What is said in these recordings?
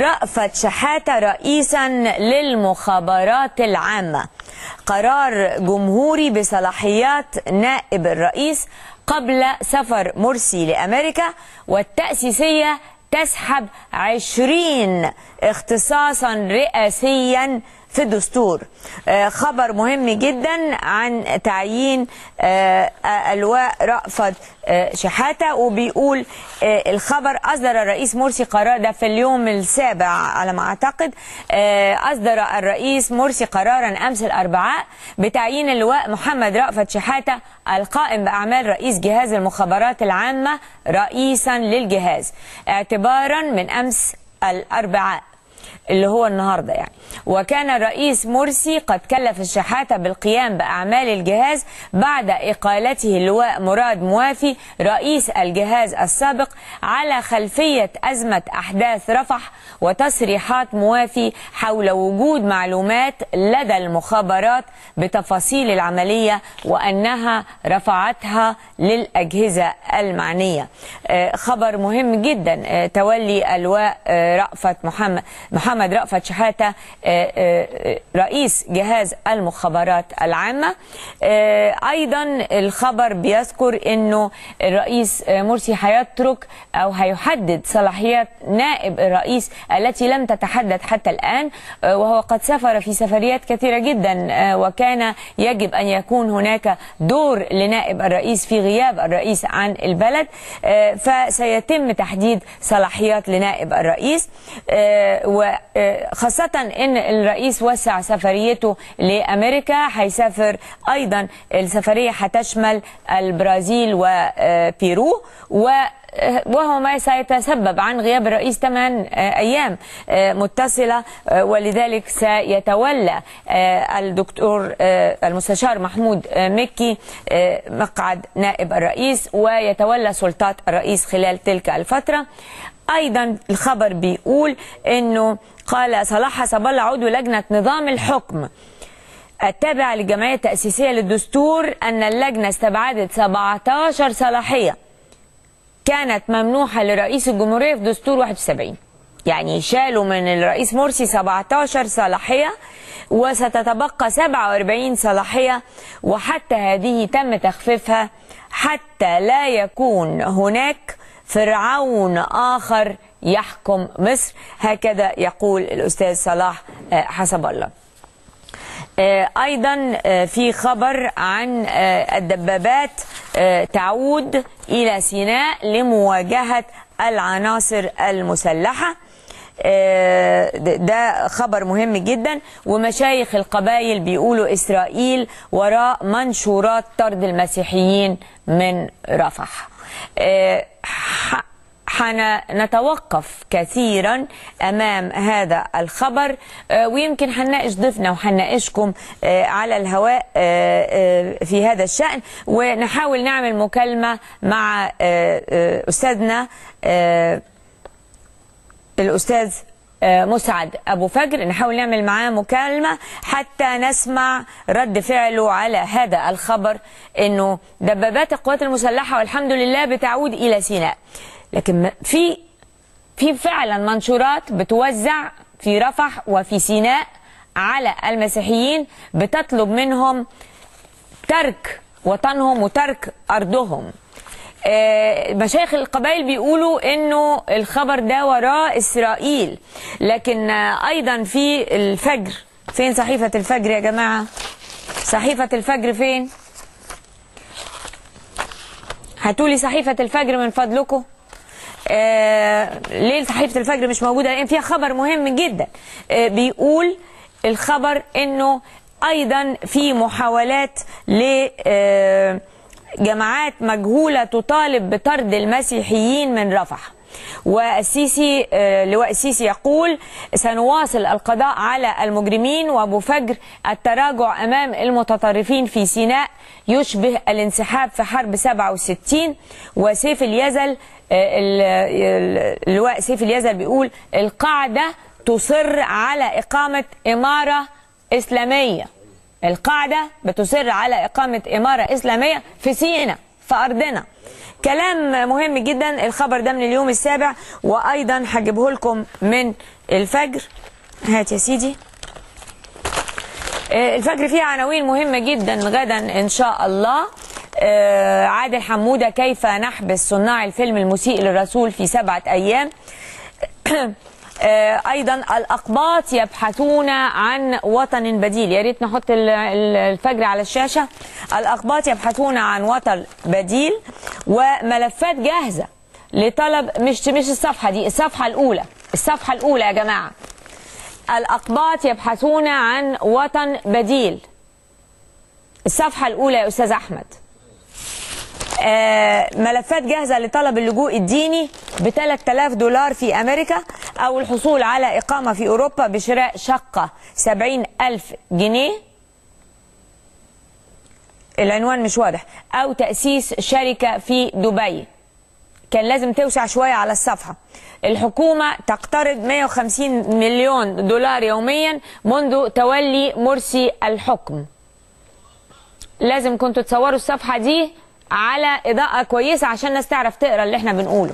رأفت شحاتة رئيسا للمخابرات العامة قرار جمهوري بصلاحيات نائب الرئيس قبل سفر مرسي لأمريكا والتأسيسية تسحب عشرين اختصاصا رئاسيا في الدستور آه، خبر مهم جدا عن تعيين آه، اللواء رأفت آه، شحاتة وبيقول آه، الخبر أصدر الرئيس مرسي قرار ده في اليوم السابع على ما أعتقد آه، أصدر الرئيس مرسي قرارا أمس الأربعاء بتعيين اللواء محمد رأفت شحاتة القائم بأعمال رئيس جهاز المخابرات العامة رئيسا للجهاز اعتبارا من أمس الأربعاء اللي هو النهارده يعني وكان الرئيس مرسي قد كلف الشحاتة بالقيام بأعمال الجهاز بعد إقالته اللواء مراد موافي رئيس الجهاز السابق على خلفية أزمة أحداث رفح وتصريحات موافي حول وجود معلومات لدى المخابرات بتفاصيل العملية وأنها رفعتها للأجهزة المعنية آه، خبر مهم جدا آه، تولي اللواء آه، رأفت محمد محمد رأفت شحاتة آه، آه، رئيس جهاز المخابرات العامة آه، أيضا الخبر بيذكر أنه الرئيس آه، مرسي هيترك أو هيحدد صلاحيات نائب الرئيس التي لم تتحدد حتى الآن آه، وهو قد سافر في سفريات كثيرة جدا آه، وكان يجب أن يكون هناك دور لنائب الرئيس في غياب الرئيس عن البلد آه، فسيتم تحديد صلاحيات لنائب الرئيس آه، وخاصة أن الرئيس وسع سفريته لأمريكا هيسافر أيضا السفرية هتشمل البرازيل وبيرو و وهو ما سيتسبب عن غياب الرئيس 8 أيام متصلة ولذلك سيتولى الدكتور المستشار محمود مكي مقعد نائب الرئيس ويتولى سلطات الرئيس خلال تلك الفترة ايضا الخبر بيقول انه قال صلاح حسب الله عضو لجنه نظام الحكم التابع للجمعيه التاسيسيه للدستور ان اللجنه استبعدت 17 صلاحيه كانت ممنوحه لرئيس الجمهوريه في دستور 71 يعني شالوا من الرئيس مرسي 17 صلاحيه وستتبقى 47 صلاحيه وحتى هذه تم تخفيفها حتى لا يكون هناك فرعون آخر يحكم مصر هكذا يقول الأستاذ صلاح آه، حسب الله آه، أيضا آه، في خبر عن آه، الدبابات آه، تعود إلى سيناء لمواجهة العناصر المسلحة آه، ده- ده خبر مهم جدا ومشايخ القبائل بيقولوا إسرائيل وراء منشورات طرد المسيحيين من رفح آه، ح- حنتوقف كثيرا امام هذا الخبر آه، ويمكن هنناقش ضيفنا وهنناقشكم آه، على الهواء آه، آه، في هذا الشان ونحاول نعمل مكالمه مع آه، آه، استاذنا آه، الاستاذ آه، مسعد ابو فجر نحاول نعمل معاه مكالمه حتى نسمع رد فعله على هذا الخبر انه دبابات القوات المسلحه والحمد لله بتعود الى سيناء لكن م- في في فعلا منشورات بتوزع في رفح وفي سيناء على المسيحيين بتطلب منهم ترك وطنهم وترك ارضهم آه، مشايخ القبائل بيقولوا انه الخبر ده وراه اسرائيل لكن آه، ايضا في الفجر فين صحيفة الفجر يا جماعة صحيفة الفجر فين هاتولي صحيفة الفجر من فضلكم آه ليه صحيفة الفجر مش موجودة لأن فيها خبر مهم جدا آه بيقول الخبر انه ايضا في محاولات ل آه جماعات مجهولة تطالب بطرد المسيحيين من رفح والسيسي آه، لواء السيسي يقول سنواصل القضاء على المجرمين وابو فجر التراجع امام المتطرفين في سيناء يشبه الانسحاب في حرب 67 وسيف اليزل آه، ال- ال- اللواء سيف اليزل بيقول القاعده تصر على اقامه اماره اسلاميه القاعده بتصر على اقامه اماره اسلاميه في سيناء في أرضنا كلام مهم جدا الخبر ده من اليوم السابع وأيضا هجيبه لكم من الفجر هات يا سيدي آه، الفجر فيه عناوين مهمة جدا غدا إن شاء الله آه، عادل حمودة كيف نحبس صناع الفيلم المسيء للرسول في سبعة أيام آه، ايضا الاقباط يبحثون عن وطن بديل يا ريت نحط ال- ال- الفجر على الشاشه الاقباط يبحثون عن وطن بديل وملفات جاهزه لطلب مش مش الصفحه دي الصفحه الاولى الصفحه الاولى يا جماعه الاقباط يبحثون عن وطن بديل الصفحه الاولى يا استاذ احمد آه، ملفات جاهزة لطلب اللجوء الديني ب 3000 دولار في أمريكا أو الحصول على إقامة في أوروبا بشراء شقة 70 ألف جنيه العنوان مش واضح أو تأسيس شركة في دبي كان لازم توسع شوية على الصفحة الحكومة تقترض 150 مليون دولار يوميا منذ تولي مرسي الحكم لازم كنتوا تصوروا الصفحة دي على إضاءة كويسة عشان الناس تعرف تقرا اللي احنا بنقوله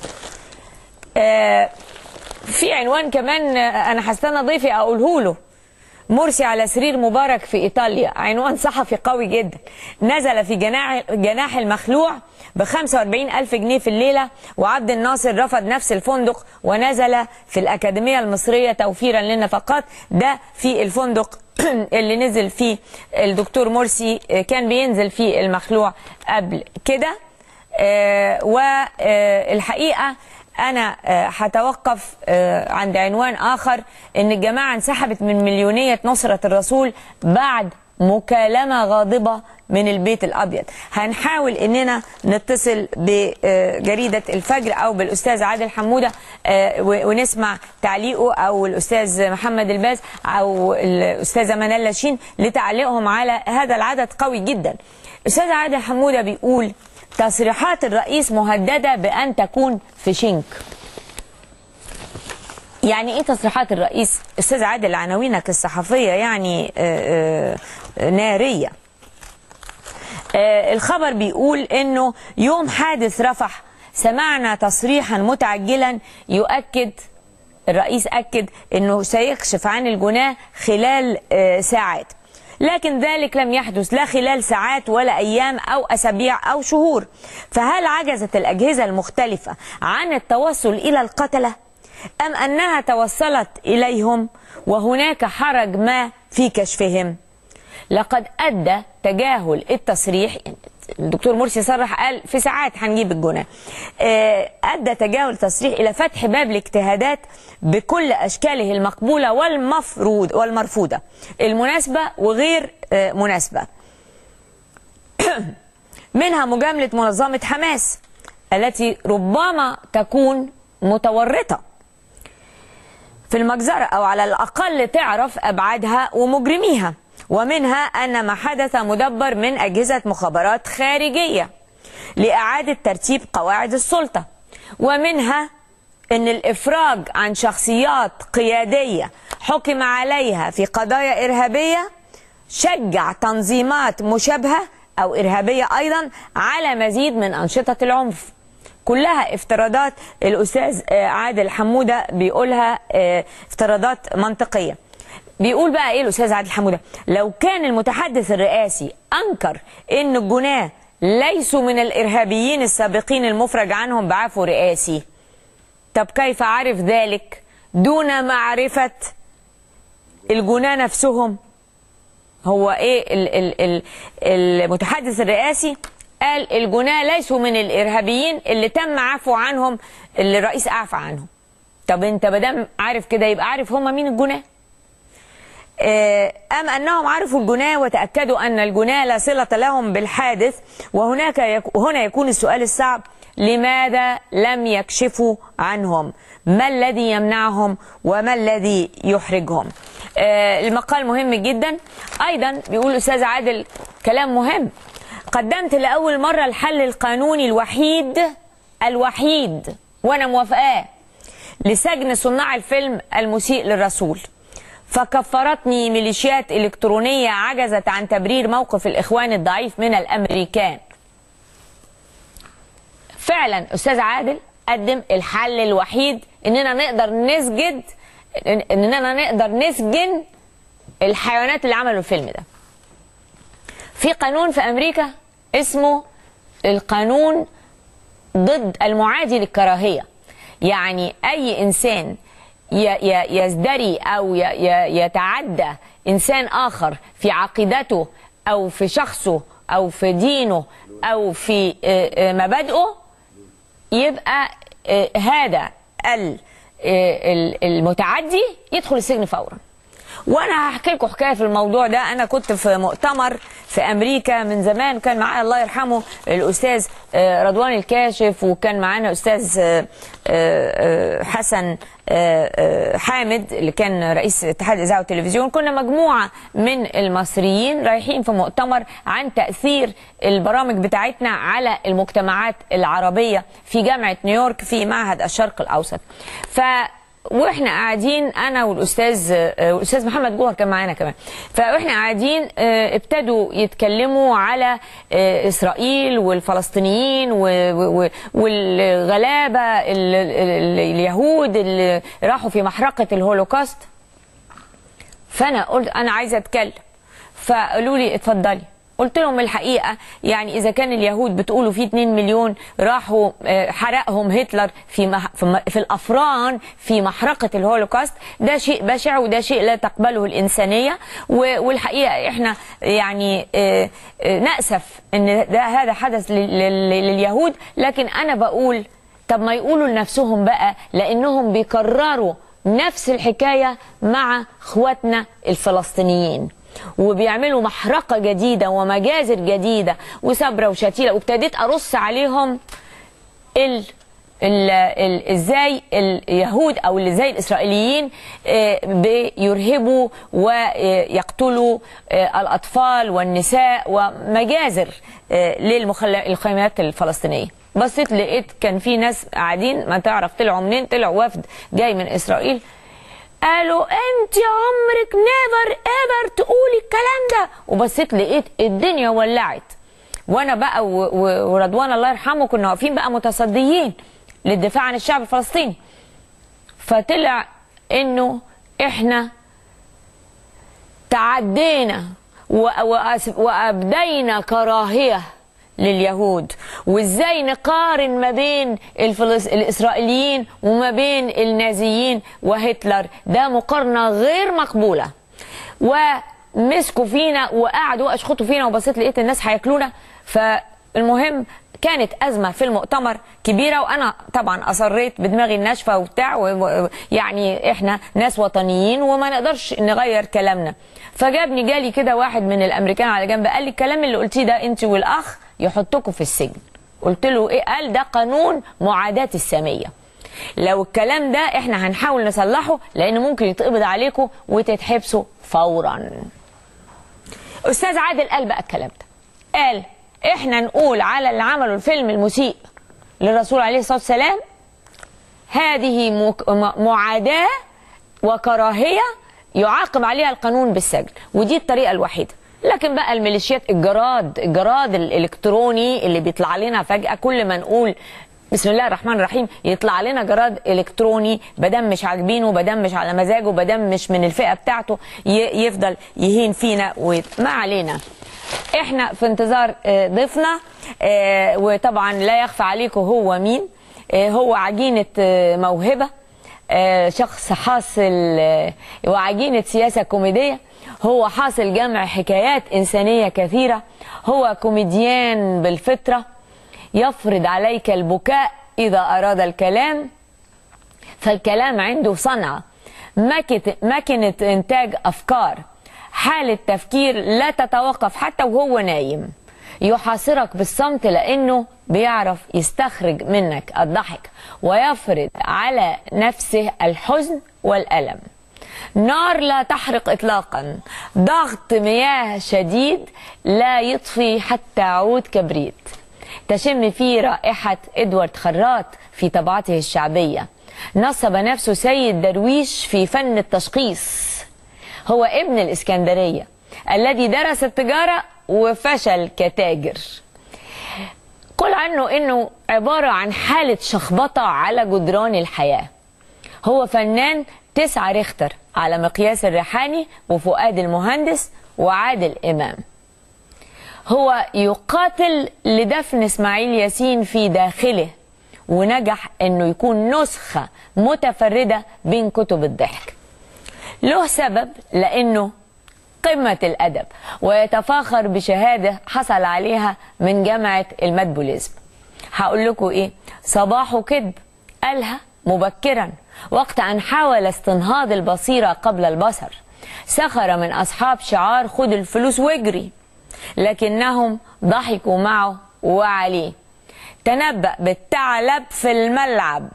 آه، في عنوان كمان آه، انا هستنى ضيفي اقوله له مرسي على سرير مبارك في ايطاليا عنوان صحفي قوي جدا نزل في جناح جناح المخلوع ب 45 ألف جنيه في الليلة وعبد الناصر رفض نفس الفندق ونزل في الأكاديمية المصرية توفيرا للنفقات ده في الفندق اللي نزل فيه الدكتور مرسي آه، كان بينزل فيه المخلوع قبل كده آه، والحقيقة أنا آه، هتوقف آه، عند عنوان آخر إن الجماعة انسحبت من مليونية نصرة الرسول بعد مكالمة غاضبة من البيت الأبيض هنحاول إننا نتصل بجريدة الفجر أو بالأستاذ عادل حمودة آه، و- ونسمع تعليقه أو الأستاذ محمد الباز أو الأستاذة منال لاشين لتعليقهم على هذا العدد قوي جدا أستاذ عادل حمودة بيقول تصريحات الرئيس مهددة بأن تكون في شنك يعني ايه تصريحات الرئيس استاذ عادل عناوينك الصحفيه يعني آه، آه، ناريه آه، الخبر بيقول انه يوم حادث رفح سمعنا تصريحا متعجلا يؤكد الرئيس اكد انه سيكشف عن الجناه خلال آه، ساعات لكن ذلك لم يحدث لا خلال ساعات ولا ايام او اسابيع او شهور فهل عجزت الاجهزه المختلفه عن التوصل الى القتله ام انها توصلت اليهم وهناك حرج ما في كشفهم لقد ادى تجاهل التصريح الدكتور مرسي صرح قال في ساعات هنجيب الجناه آه، ادى تجاهل التصريح الى فتح باب الاجتهادات بكل اشكاله المقبوله والمفروض والمرفوضه المناسبه وغير آه، مناسبه منها مجامله منظمه حماس التي ربما تكون متورطه في المجزرة أو على الأقل تعرف أبعادها ومجرميها ومنها أن ما حدث مدبر من أجهزة مخابرات خارجية لإعادة ترتيب قواعد السلطة ومنها أن الإفراج عن شخصيات قيادية حكم عليها في قضايا إرهابية شجع تنظيمات مشابهة أو إرهابية أيضا على مزيد من أنشطة العنف كلها افتراضات الاستاذ آه، عادل حموده بيقولها آه، افتراضات منطقيه بيقول بقى ايه الاستاذ عادل حموده لو كان المتحدث الرئاسي انكر ان الجناه ليسوا من الارهابيين السابقين المفرج عنهم بعفو رئاسي طب كيف عرف ذلك دون معرفه الجناه نفسهم هو ايه ال ال ال المتحدث الرئاسي قال الجناه ليسوا من الارهابيين اللي تم عفو عنهم اللي الرئيس اعفى عنهم طب انت مادام عارف كده يبقى عارف هم مين الجناه آه، أم أنهم عرفوا الجناه وتأكدوا أن الجناه لا صلة لهم بالحادث وهناك يك... هنا يكون السؤال الصعب لماذا لم يكشفوا عنهم ما الذي يمنعهم وما الذي يحرجهم آه، المقال مهم جدا أيضا بيقول الأستاذ عادل كلام مهم قدمت لأول مرة الحل القانوني الوحيد الوحيد وأنا موافقاه لسجن صناع الفيلم المسيء للرسول فكفرتني ميليشيات إلكترونية عجزت عن تبرير موقف الإخوان الضعيف من الأمريكان فعلا استاذ عادل قدم الحل الوحيد اننا نقدر نسجد اننا نقدر نسجن الحيوانات اللي عملوا الفيلم ده في قانون في امريكا اسمه القانون ضد المعادي للكراهيه يعني اي انسان يزدري او يتعدى انسان اخر في عقيدته او في شخصه او في دينه او في مبادئه يبقى هذا المتعدي يدخل السجن فورا وانا هحكي لكم حكايه في الموضوع ده انا كنت في مؤتمر في امريكا من زمان كان معايا الله يرحمه الاستاذ رضوان الكاشف وكان معانا استاذ حسن حامد اللي كان رئيس اتحاد الاذاعه والتلفزيون كنا مجموعه من المصريين رايحين في مؤتمر عن تاثير البرامج بتاعتنا على المجتمعات العربيه في جامعه نيويورك في معهد الشرق الاوسط ف واحنا قاعدين انا والاستاذ الاستاذ محمد جوهر كان معانا كمان فاحنا قاعدين ابتدوا يتكلموا على اسرائيل والفلسطينيين والغلابه اليهود اللي راحوا في محرقه الهولوكاست فانا قلت انا عايزه اتكلم فقالوا لي اتفضلي قلت لهم الحقيقة يعني إذا كان اليهود بتقولوا في 2 مليون راحوا حرقهم هتلر في, مح في, في الأفران في محرقة الهولوكاست ده شيء بشع وده شيء لا تقبله الإنسانية والحقيقة إحنا يعني نأسف أن ده هذا حدث لليهود لكن أنا بقول طب ما يقولوا لنفسهم بقى لأنهم بيكرروا نفس الحكاية مع اخواتنا الفلسطينيين وبيعملوا محرقه جديده ومجازر جديده وسبره وشتيله وابتديت ارص عليهم ال ال ال ازاي اليهود او اللي زي الاسرائيليين بيرهبوا ويقتلوا الاطفال والنساء ومجازر للمخيمات الفلسطينيه بصيت لقيت كان في ناس قاعدين ما تعرف طلعوا منين طلعوا وفد جاي من اسرائيل قالوا انت عمرك نيفر ايفر تقولي الكلام ده وبصيت لقيت الدنيا ولعت وانا بقى ورضوان الله يرحمه كنا واقفين بقى متصديين للدفاع عن الشعب الفلسطيني فطلع انه احنا تعدينا وابدينا كراهيه لليهود وازاي نقارن ما بين الفلس... الاسرائيليين وما بين النازيين وهتلر ده مقارنه غير مقبوله ومسكوا فينا وقعدوا اشخطوا فينا وبصيت لقيت الناس هياكلونا فالمهم كانت أزمة في المؤتمر كبيرة وأنا طبعا أصريت بدماغي الناشفة وبتاع و... يعني إحنا ناس وطنيين وما نقدرش نغير كلامنا فجابني جالي كده واحد من الأمريكان على جنب قال لي الكلام اللي قلتيه ده أنت والأخ يحطكم في السجن قلت له إيه قال ده قانون معاداة السامية لو الكلام ده احنا هنحاول نصلحه لان ممكن يتقبض عليكم وتتحبسوا فورا استاذ عادل قال بقى الكلام ده قال احنا نقول على اللي عملوا الفيلم المسيء للرسول عليه الصلاه والسلام هذه معاداه وكراهيه يعاقب عليها القانون بالسجن ودي الطريقه الوحيده لكن بقى الميليشيات الجراد الجراد الالكتروني اللي بيطلع لنا فجاه كل ما نقول بسم الله الرحمن الرحيم يطلع لنا جراد الكتروني بدم مش عاجبينه بدم مش على مزاجه بدم مش من الفئه بتاعته يفضل يهين فينا ما علينا احنا في انتظار ضيفنا وطبعا لا يخفى عليكم هو مين هو عجينه موهبه شخص حاصل وعجينه سياسه كوميديه هو حاصل جمع حكايات انسانيه كثيره هو كوميديان بالفطره يفرض عليك البكاء إذا أراد الكلام فالكلام عنده صنعة ماكنة إنتاج أفكار حالة تفكير لا تتوقف حتى وهو نايم يحاصرك بالصمت لأنه بيعرف يستخرج منك الضحك ويفرض على نفسه الحزن والألم نار لا تحرق إطلاقا ضغط مياه شديد لا يطفي حتى عود كبريت تشم فيه رائحة إدوارد خراط في طبعته الشعبية نصب نفسه سيد درويش في فن التشخيص هو ابن الإسكندرية الذي درس التجارة وفشل كتاجر كل يقول عنه انه عبارة عن حالة شخبطة على جدران الحياة هو فنان تسعة ريختر على مقياس الريحاني وفؤاد المهندس وعادل إمام هو يقاتل لدفن اسماعيل ياسين في داخله ونجح انه يكون نسخة متفردة بين كتب الضحك له سبب لانه قمة الأدب ويتفاخر بشهادة حصل عليها من جامعة المدبوليزم هقول لكم إيه صباحه كذب قالها مبكرا وقت أن حاول استنهاض البصيرة قبل البصر سخر من أصحاب شعار خد الفلوس واجري لكنهم ضحكوا معه وعليه تنبأ بالثعلب في الملعب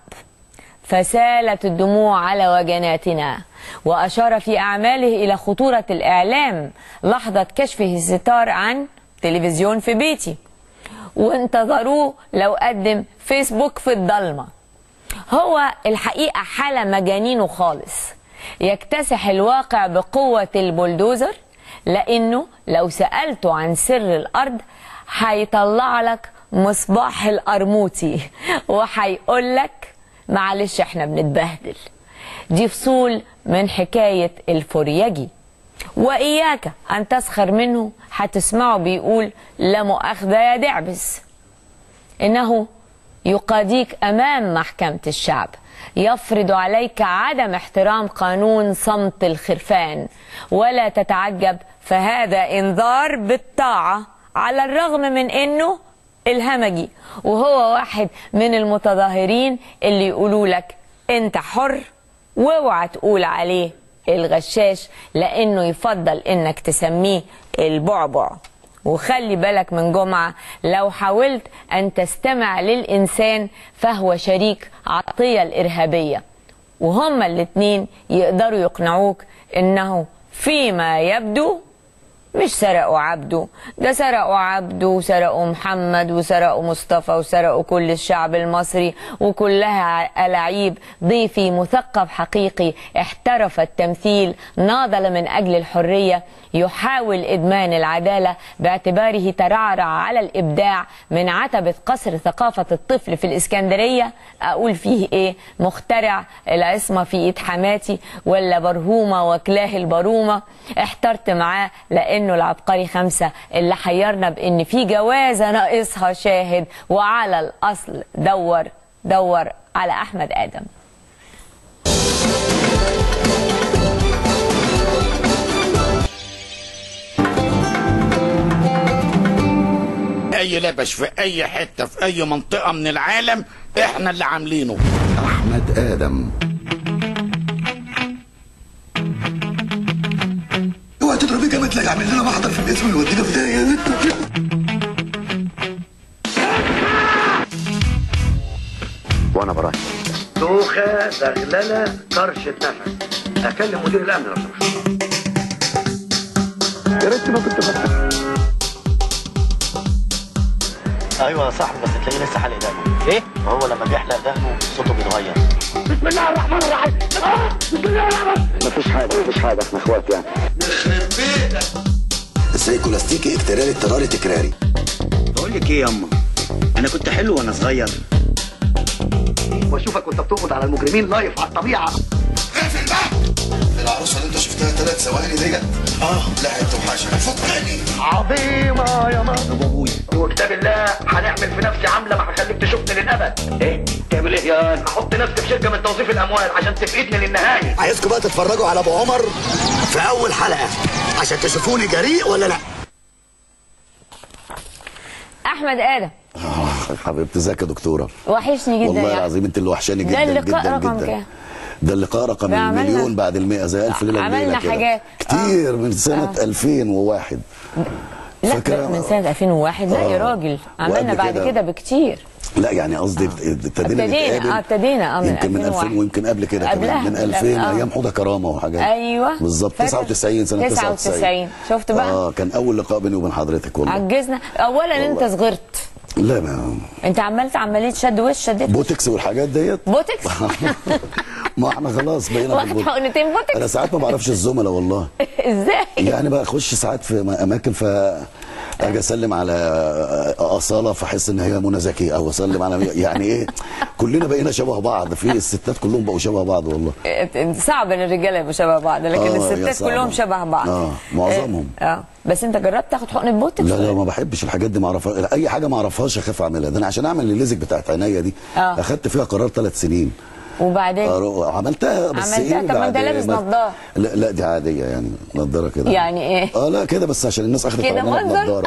فسالت الدموع على وجناتنا وأشار في أعماله إلى خطورة الإعلام لحظة كشفه الستار عن تلفزيون في بيتي وانتظروه لو قدم فيسبوك في الضلمة هو الحقيقة حالة مجانينه خالص يكتسح الواقع بقوة البلدوزر لأنه لو سألته عن سر الأرض هيطلع لك مصباح القرموطي وهيقول لك معلش احنا بنتبهدل دي فصول من حكاية الفوريجي وإياك أن تسخر منه هتسمعه بيقول لا مؤاخذة يا دعبس إنه يقاضيك أمام محكمة الشعب يفرض عليك عدم احترام قانون صمت الخرفان ولا تتعجب فهذا انذار بالطاعة على الرغم من انه الهمجي وهو واحد من المتظاهرين اللي يقولوا لك انت حر واوعى تقول عليه الغشاش لانه يفضل انك تسميه البعبع وخلي بالك من جمعة لو حاولت أن تستمع للإنسان فهو شريك عطية الإرهابية وهما الاتنين يقدروا يقنعوك إنه فيما يبدو مش سرقوا عبده ده سرقوا عبده وسرقوا محمد وسرقوا مصطفى وسرقوا كل الشعب المصري وكلها ألاعيب ضيفي مثقف حقيقي احترف التمثيل ناضل من أجل الحرية يحاول إدمان العدالة باعتباره ترعرع على الإبداع من عتبة قصر ثقافة الطفل في الإسكندرية أقول فيه إيه مخترع العصمة في إيد حماتي ولا برهومة وكلاه البرومة احترت معاه لأنه العبقري خمسة اللي حيرنا بأن في جوازة ناقصها شاهد وعلى الأصل دور دور على أحمد آدم اي لبش في اي حته في اي منطقه من العالم احنا اللي عاملينه أحمد آدم اوعى تضربي جامد لا يعمل لنا محضر في الاسم ويودينا في داهيه يا بنت وأنا براهن دوخة زغللة طرشة نفس أكلم مدير الأمن لو سمحت يا ريت ما كنت بفتح ايوه يا صاحبي بس تلاقيه لسه حلق دقنه ايه وهو لما بيحلق دقنه صوته بيتغير مفيش حاجة مفيش حاجة احنا اخوات يعني السايكولاستيكي اكتراري اضطراري تكراري بقول لك ايه ياما انا كنت حلو وانا صغير وأشوفك وأنت بتقبض على المجرمين لايف على الطبيعة اقفل بقى العروسه اللي انت شفتها ثلاث ثواني ديت اه لا توحشك فكني عظيمة يا ماما وابويا وكتاب الله هنعمل في نفسي عملة ما هخليك تشوفني للأبد إيه؟ تعمل إيه يا أحط نفسي في شركة من توظيف الأموال عشان تفقدني للنهاية عايزكم بقى تتفرجوا على ابو عمر في اول حلقه عشان تشوفوني جريء ولا لا أحمد آدم حبيبتي ازيك يا دكتورة وحشني جدا والله يا العظيم انت اللي وحشاني ده جدا اللقاء جدا رقم جدا كام؟ ده اللقاء رقم ده عملنا- المليون بعد المئة زي ألف ليلة عملنا وليلة كده. حاجات. كتير من سنة 2001 لا فاكرة؟ من سنة 2001 لا يا آه. راجل عملنا وقبل بعد كده- كده بكتير لا يعني قصدي ابتدينا ابتدينا، نتقابل آه، ابتدينا، آه، من يمكن من 2001. 2000 ويمكن قبل كده قبلها، كمان من قبل- 2000 آه. ايام حوضه كرامه وحاجات ايوه بالظبط فاكر؟ 99 سنه 99 99 شفت بقى اه كان اول لقاء بيني وبين حضرتك والله عجزنا اولا انت والله. صغرت لا ما انت عملت عمليه شد وش شديت بوتكس والحاجات ديت بوتكس ما احنا خلاص بقينا واخد البوت- حقنتين انا بوتكس ساعات ما بعرفش الزملاء والله ازاي يعني بقى اخش ساعات في اماكن ف اجي اسلم على اصاله فاحس ان هي منى زكي او اسلم على يعني ايه كلنا بقينا شبه بعض في الستات كلهم بقوا شبه بعض والله صعب ان الرجاله يبقوا شبه بعض لكن آه، الستات هي صعبة. كلهم شبه بعض آه، معظمهم. اه آه. بس انت جربت تاخد حقن بوتوكس لا لا ما بحبش الحاجات دي ما اعرفها اي حاجه ما اعرفهاش اخاف اعملها ده انا عشان اعمل الليزك بتاعت عينيا دي آه. اخدت فيها قرار ثلاث سنين وبعدين أرو- عملتها بس عملتها؟ ايه طب ما انت بعد- لابس ما- نضارة. لا لا دي عاديه يعني نضاره كده يعني ايه؟ اه لا كده بس عشان الناس اخدت كده على إن أنا منظر؟ بنضارة.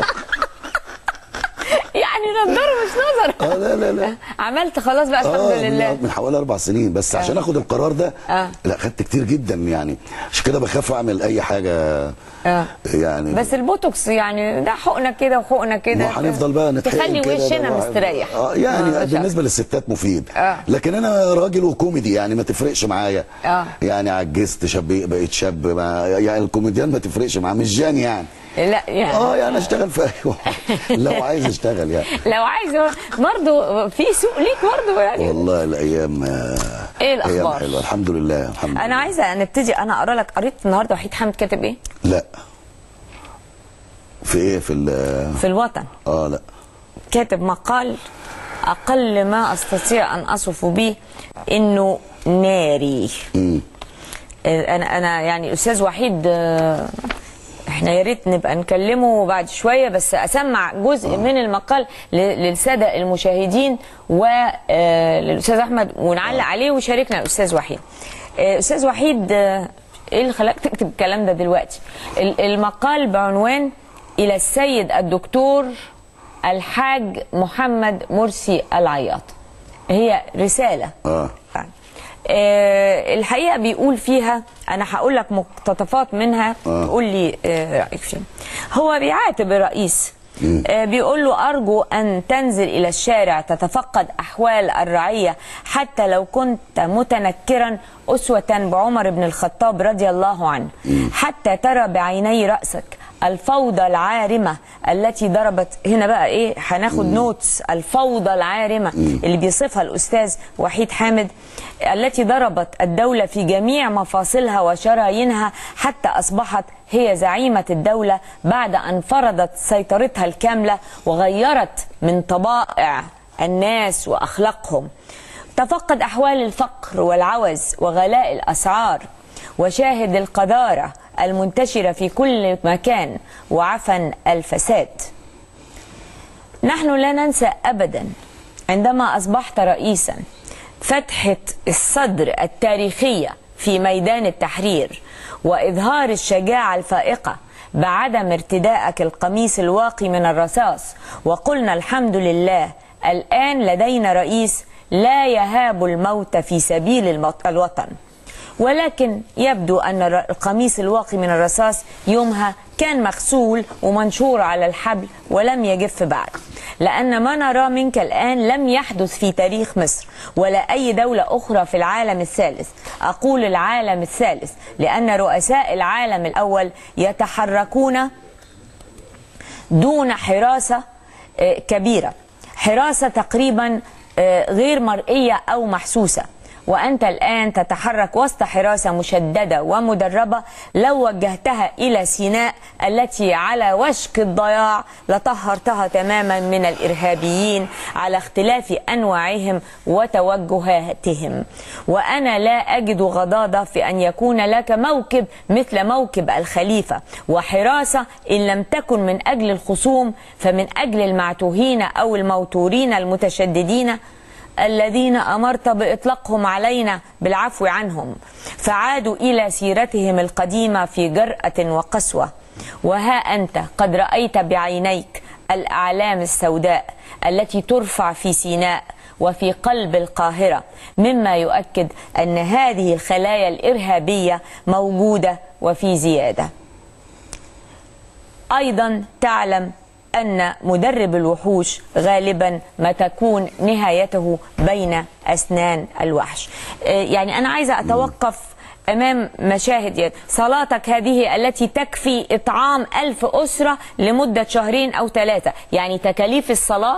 يعني نضاره مش نظر اه لا لا لا عملت خلاص بقى الحمد اه لله من, من حوالي اربع سنين بس عشان اخد القرار ده آه. لا خدت كتير جدا يعني عشان كده بخاف اعمل اي حاجه آه. يعني بس البوتوكس يعني ده حقنه كده وحقنه كده ما هنفضل بقى نتحقن تخلي كده وشنا ده الواحد- مستريح اه يعني آه، بالنسبه للستات مفيد آه. لكن انا راجل وكوميدي يعني ما تفرقش معايا آه. يعني عجزت شاب بقيت شاب ما يعني الكوميديان ما تفرقش معاه مش جان يعني لا يعني اه يعني اشتغل في اي لو عايز اشتغل يعني لو عايز برضه في سوق ليك برضه يعني والله الايام آه، ايه الأخبار؟ ايام حلوه الحمد لله الحمد لله انا عايزه نبتدي انا اقرا لك قريت النهارده وحيد حامد كاتب ايه لا في ايه في ال في الوطن اه لا كاتب مقال اقل ما استطيع ان اصف به انه ناري مم. انا انا يعني استاذ وحيد آه، احنا يا ريت نبقى نكلمه بعد شويه بس اسمع جزء من المقال ل- للساده المشاهدين وللاستاذ احمد ونعلق عليه ويشاركنا الاستاذ وحيد آه، استاذ وحيد آه، ايه اللي خلاك تكتب الكلام ده دلوقتي ال- المقال بعنوان الى السيد الدكتور الحاج محمد مرسي العياط هي رساله اه آه، الحقيقه بيقول فيها انا هقول لك مقتطفات منها آه. قول لي آه، رايك فيها هو بيعاتب الرئيس آه، بيقول له ارجو ان تنزل الى الشارع تتفقد احوال الرعيه حتى لو كنت متنكرا اسوه بعمر بن الخطاب رضي الله عنه حتى ترى بعيني راسك الفوضى العارمه التي ضربت هنا بقى ايه هناخد نوتس الفوضى العارمه اللي بيصفها الاستاذ وحيد حامد التي ضربت الدوله في جميع مفاصلها وشرايينها حتى اصبحت هي زعيمه الدوله بعد ان فرضت سيطرتها الكامله وغيرت من طبائع الناس واخلاقهم تفقد احوال الفقر والعوز وغلاء الاسعار وشاهد القذاره المنتشره في كل مكان وعفن الفساد نحن لا ننسى ابدا عندما اصبحت رئيسا فتحه الصدر التاريخيه في ميدان التحرير واظهار الشجاعه الفائقه بعدم ارتدائك القميص الواقي من الرصاص وقلنا الحمد لله الان لدينا رئيس لا يهاب الموت في سبيل المط- الوطن ولكن يبدو أن الر- القميص الواقي من الرصاص يومها كان مغسول ومنشور على الحبل ولم يجف بعد لأن ما نراه منك الآن لم يحدث في تاريخ مصر ولا أي دولة أخرى في العالم الثالث أقول العالم الثالث لأن رؤساء العالم الأول يتحركون دون حراسة آه، كبيرة حراسة تقريبا آه، غير مرئية أو محسوسة وأنت الآن تتحرك وسط حراسة مشددة ومدربة لو وجهتها إلى سيناء التي على وشك الضياع لطهرتها تماما من الإرهابيين على اختلاف أنواعهم وتوجهاتهم وأنا لا أجد غضاضة في أن يكون لك موكب مثل موكب الخليفة وحراسة إن لم تكن من أجل الخصوم فمن أجل المعتوهين أو الموتورين المتشددين الذين امرت باطلاقهم علينا بالعفو عنهم فعادوا الى سيرتهم القديمه في جراه وقسوه وها انت قد رايت بعينيك الاعلام السوداء التي ترفع في سيناء وفي قلب القاهره مما يؤكد ان هذه الخلايا الارهابيه موجوده وفي زياده ايضا تعلم ان مدرب الوحوش غالبا ما تكون نهايته بين اسنان الوحش آه، يعني انا عايزه اتوقف امام مشاهد يعني صلاتك هذه التي تكفي اطعام الف اسره لمده شهرين او ثلاثه يعني تكاليف الصلاه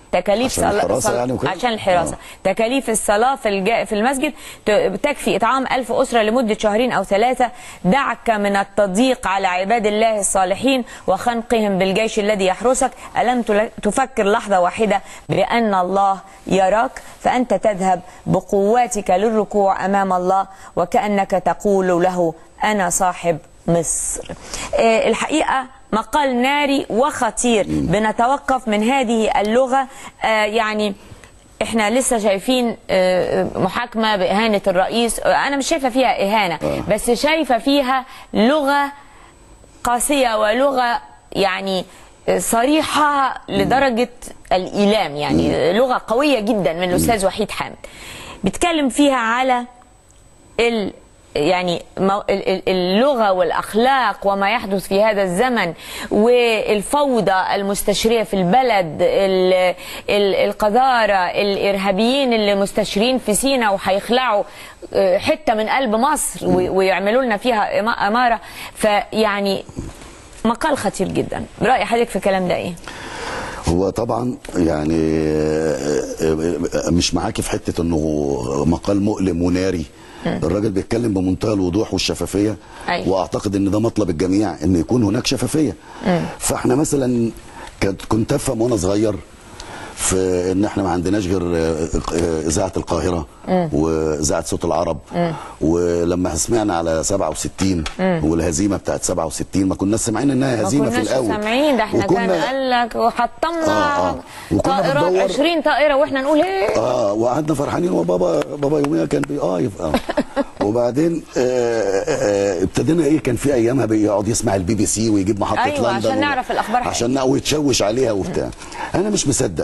تكاليف عشان الحراسة صل- يعني وكده؟ عشان الحراسه تكاليف الصلاه في الج... في المسجد ت- تكفي اطعام ألف اسره لمده شهرين او ثلاثه دعك من التضييق على عباد الله الصالحين وخنقهم بالجيش الذي يحرسك الم تل- تفكر لحظه واحده بان الله يراك فانت تذهب بقواتك للركوع امام الله وكانك تقول له انا صاحب مصر آه، الحقيقه مقال ناري وخطير بنتوقف من هذه اللغه آه، يعني احنا لسه شايفين آه، محاكمه باهانه الرئيس آه، انا مش شايفه فيها اهانه بس شايفه فيها لغه قاسيه ولغه يعني صريحه لدرجه الايلام يعني لغه قويه جدا من الاستاذ وحيد حامد بيتكلم فيها على ال يعني مو- ال- ال- اللغة والأخلاق وما يحدث في هذا الزمن والفوضى المستشرية في البلد ال- ال- القذارة الإرهابيين اللي مستشرين في سينا وهيخلعوا آه، حتة من قلب مصر و- ويعملوا لنا فيها إما- أمارة فيعني مقال خطير جدا رأي حضرتك في الكلام ده إيه؟ هو طبعا يعني آه، آه، مش معاكي في حته انه مقال مؤلم وناري الراجل بيتكلم بمنتهى الوضوح والشفافيه أيوة. واعتقد ان ده مطلب الجميع ان يكون هناك شفافيه فاحنا مثلا كنت كنت افهم وانا صغير في ان احنا ما عندناش غير آه، آه، اذاعه القاهره واذاعه صوت العرب ولما سمعنا على 67 والهزيمه بتاعت 67 ما كناش سامعين انها ما هزيمه في كناش الاول سامعين ده احنا كان وكنا- قال لك وحطمنا آه، آه. وكنا طائرات بندور- 20 طائرة واحنا نقول ايه اه وقعدنا فرحانين وبابا بابا يوميها كان بيقايف اه وبعدين آه، آه، ابتدينا ايه كان في ايامها بيقعد يسمع البي بي سي ويجيب محطه أيوة، لندن عشان و- نعرف الأخبار عشان نع- ويتشوش عليها وبتاع انا مش مصدق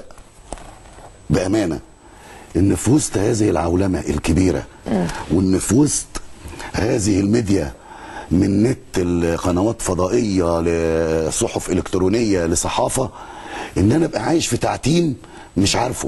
بامانه ان في وسط هذه العولمه الكبيره وان في وسط هذه الميديا من نت لقنوات فضائيه لصحف الكترونيه لصحافه ان انا ابقى عايش في تعتيم مش عارفه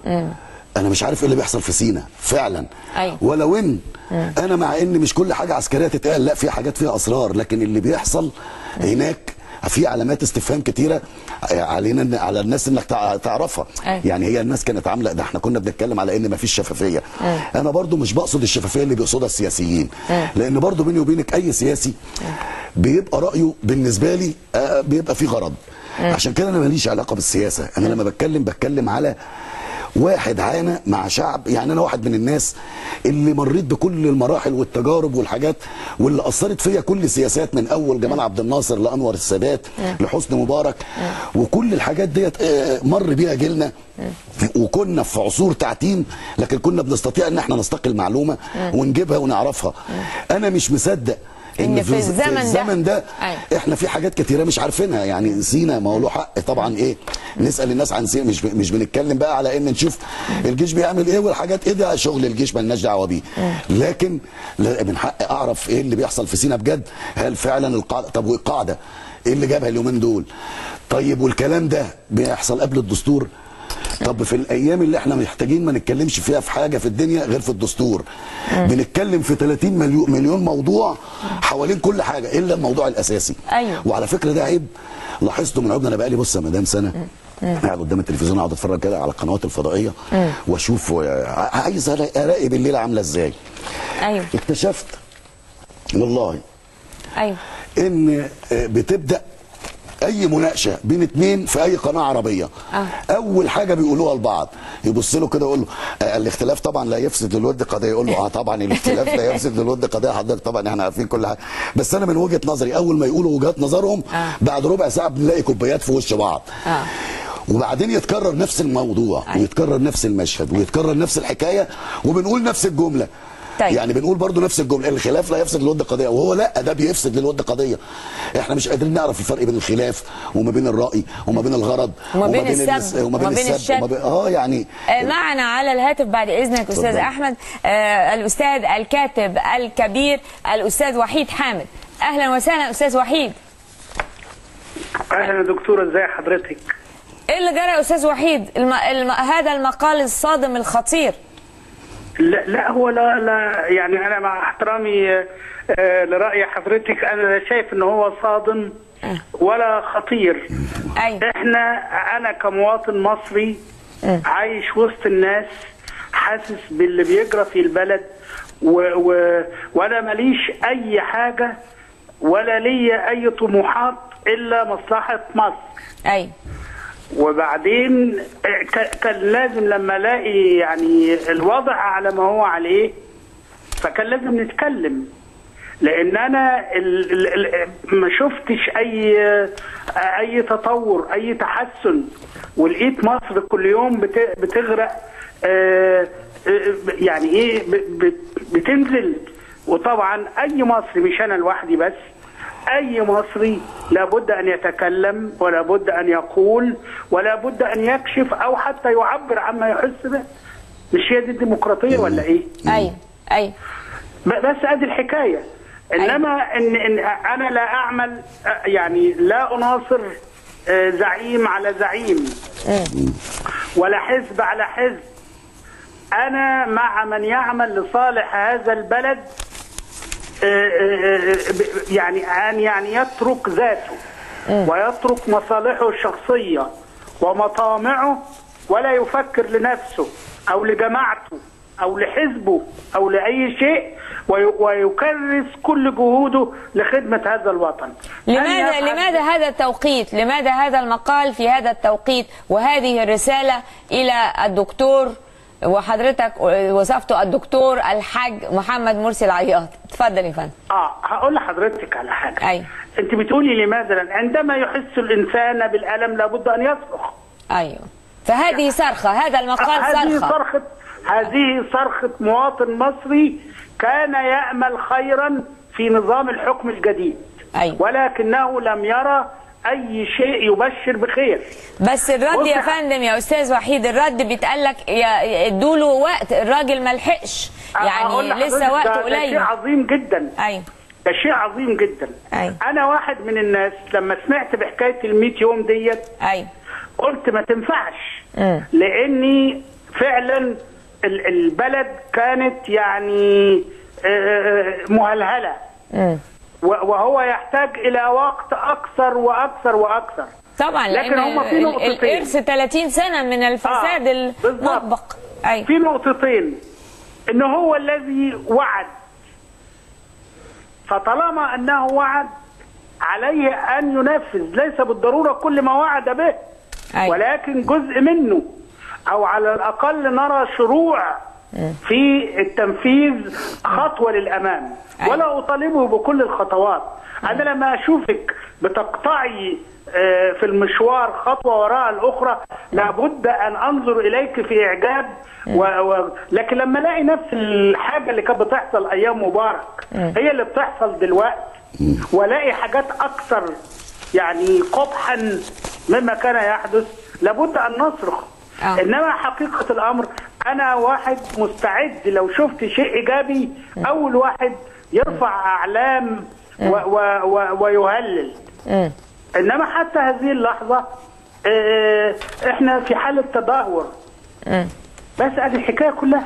انا مش عارف ايه اللي بيحصل في سينا فعلا أيوة. ولو ان انا مع ان مش كل حاجه عسكريه تتقال لا في حاجات فيها اسرار لكن اللي بيحصل هناك في علامات استفهام كتيره علينا إن- على الناس انك تع- تعرفها أيوة. يعني هي الناس كانت عامله ده احنا كنا بنتكلم على ان مفيش شفافيه انا برضو مش بقصد الشفافيه اللي بيقصدها السياسيين لان برضو بيني وبينك اي سياسي بيبقى رايه بالنسبه لي آه، بيبقى فيه غرض عشان كده انا ماليش علاقه بالسياسه انا لما بتكلم بتكلم على واحد عانى مع شعب يعني انا واحد من الناس اللي مريت بكل المراحل والتجارب والحاجات واللي اثرت فيا كل سياسات من اول جمال عبد الناصر لانور السادات لحسني مبارك وكل الحاجات ديت آه، مر بيها جيلنا وكنا في عصور تعتيم لكن كنا بنستطيع ان احنا نستقي المعلومه ونجيبها ونعرفها انا مش مصدق إن في الزمن في ده- الزمن ده أيوة. احنا في حاجات كتيره مش عارفينها يعني سينا ما هو له حق طبعا ايه نسال الناس عن سينا مش مش بنتكلم بقى على ان نشوف الجيش بيعمل ايه والحاجات ايه ده شغل الجيش مالناش دعوه بيه لكن لا- من حقي اعرف ايه اللي بيحصل في سينا بجد هل فعلا القاعده طب والقاعده ايه اللي جابها اليومين دول طيب والكلام ده بيحصل قبل الدستور طب في الايام اللي احنا محتاجين ما نتكلمش فيها في حاجه في الدنيا غير في الدستور بنتكلم في 30 مليون مليون موضوع حوالين كل حاجه الا الموضوع الاساسي أيوة. وعلى فكره ده عيب لاحظته من عيوبنا انا بقالي بص يا مدام سنه قاعد قدام التلفزيون اقعد اتفرج كده على القنوات الفضائيه واشوف و- عايز ألا- اراقب الليله عامله ازاي ايوه اكتشفت والله ايوه ان بتبدا اي مناقشه بين اتنين في اي قناه عربيه آه. اول حاجه بيقولوها لبعض يبص له كده يقول له آه الاختلاف طبعا لا يفسد للود قضيه يقول له اه طبعا الاختلاف لا يفسد للود قضيه حضرتك طبعا احنا عارفين كل حاجه بس انا من وجهه نظري اول ما يقولوا وجهات نظرهم آه. بعد ربع ساعه بنلاقي كوبايات في وش بعض آه. وبعدين يتكرر نفس الموضوع أيوة. ويتكرر نفس المشهد ويتكرر نفس الحكايه وبنقول نفس الجمله طيب. يعني بنقول برضو نفس الجمله الخلاف لا يفسد للود قضيه وهو لا ده بيفسد للود قضيه احنا مش قادرين نعرف الفرق بين الخلاف وما بين الراي وما بين الغرض وما بين الاس- السب وما بين وما بين السب وما الشتم. بين اه يعني آه، معنا على الهاتف بعد اذنك استاذ اتفضل. احمد آه، الاستاذ الكاتب الكبير الاستاذ وحيد حامد اهلا وسهلا استاذ وحيد اهلا يا دكتوره ازي حضرتك ايه اللي جرى يا استاذ وحيد الم... الم... هذا المقال الصادم الخطير لا لا هو لا لا يعني انا مع احترامي آه، لراي حضرتك انا لا شايف ان هو صادم ولا خطير ايوه احنا انا كمواطن مصري عايش وسط الناس حاسس باللي بيجرى في البلد و... و... وانا ماليش اي حاجه ولا ليا اي طموحات الا مصلحه مصر ايوه وبعدين ك- كان لازم لما الاقي يعني الوضع على ما هو عليه فكان لازم نتكلم لان انا ال ال ال ما شفتش اي اي تطور اي تحسن ولقيت مصر كل يوم بت- بتغرق آه، آه، يعني ايه ب- ب- بتنزل وطبعا اي مصري مش انا لوحدي بس اي مصري لابد ان يتكلم ولا بد ان يقول ولا بد ان يكشف او حتى يعبر عما يحس به مش هي دي الديمقراطيه ولا ايه ايوه ايوه ب- بس ادي الحكايه انما ان ان انا لا اعمل آه، يعني لا اناصر آه، زعيم على زعيم ولا حزب على حزب انا مع من يعمل لصالح هذا البلد آه، آه، آه، ب- يعني ان يعني يترك ذاته ويترك مصالحه الشخصيه ومطامعه ولا يفكر لنفسه او لجماعته او لحزبه او لاي شيء وي- ويكرس كل جهوده لخدمه هذا الوطن أن لماذا يفعل- لماذا هذا التوقيت؟ لماذا هذا المقال في هذا التوقيت وهذه الرسالة إلى الدكتور وحضرتك وصفته الدكتور الحاج محمد مرسي العياط اتفضل يا فندم اه هقول لحضرتك على حاجه أيوة. انت بتقولي لماذا عندما يحس الانسان بالالم لابد ان يصرخ أيوه فهذه صرخة هذا المقال هذه صرخة صرخة هذه صرخة مواطن مصري كان يأمل خيرا في نظام الحكم الجديد أيوة. ولكنه لم يرى أي شيء يبشر بخير بس الرد يا بص- فندم يا أستاذ وحيد الرد بيتقال لك ادوا له وقت الراجل ما لحقش أقول يعني لسه لحضرتك وقت ده- ده شيء قليل عظيم جدا أيوه ده شيء عظيم جدا أيوة. أنا واحد من الناس لما سمعت بحكاية الميت يوم ديت أيوه قلت ما تنفعش مم. لاني فعلا ال- البلد كانت يعني آه، مهلهله مم. و- وهو يحتاج الى وقت اكثر واكثر واكثر طبعا لكن لأن هم في ال- نقطتين. الإرث 30 سنة من الفساد آه، بالظبط. المطبق أيوه في نقطتين ان هو الذي وعد فطالما انه وعد عليه ان ينفذ ليس بالضروره كل ما وعد به أيوة. ولكن جزء منه او على الاقل نرى شروع في التنفيذ خطوه للامام أيوة. ولا اطالبه بكل الخطوات انا لما اشوفك بتقطعي آه، في المشوار خطوه وراء الاخرى لابد ان انظر اليك في اعجاب و... و... لكن لما الاقي نفس الحاجه اللي كانت بتحصل ايام مبارك هي اللي بتحصل دلوقتي والاقي حاجات اكثر يعني قبحا مما كان يحدث لابد ان نصرخ آه. انما حقيقه الامر انا واحد مستعد لو شفت شيء ايجابي اول واحد يرفع اعلام و و و ويهلل مم. انما حتى هذه اللحظه آه، احنا في حاله تدهور مم. بس ادي الحكايه كلها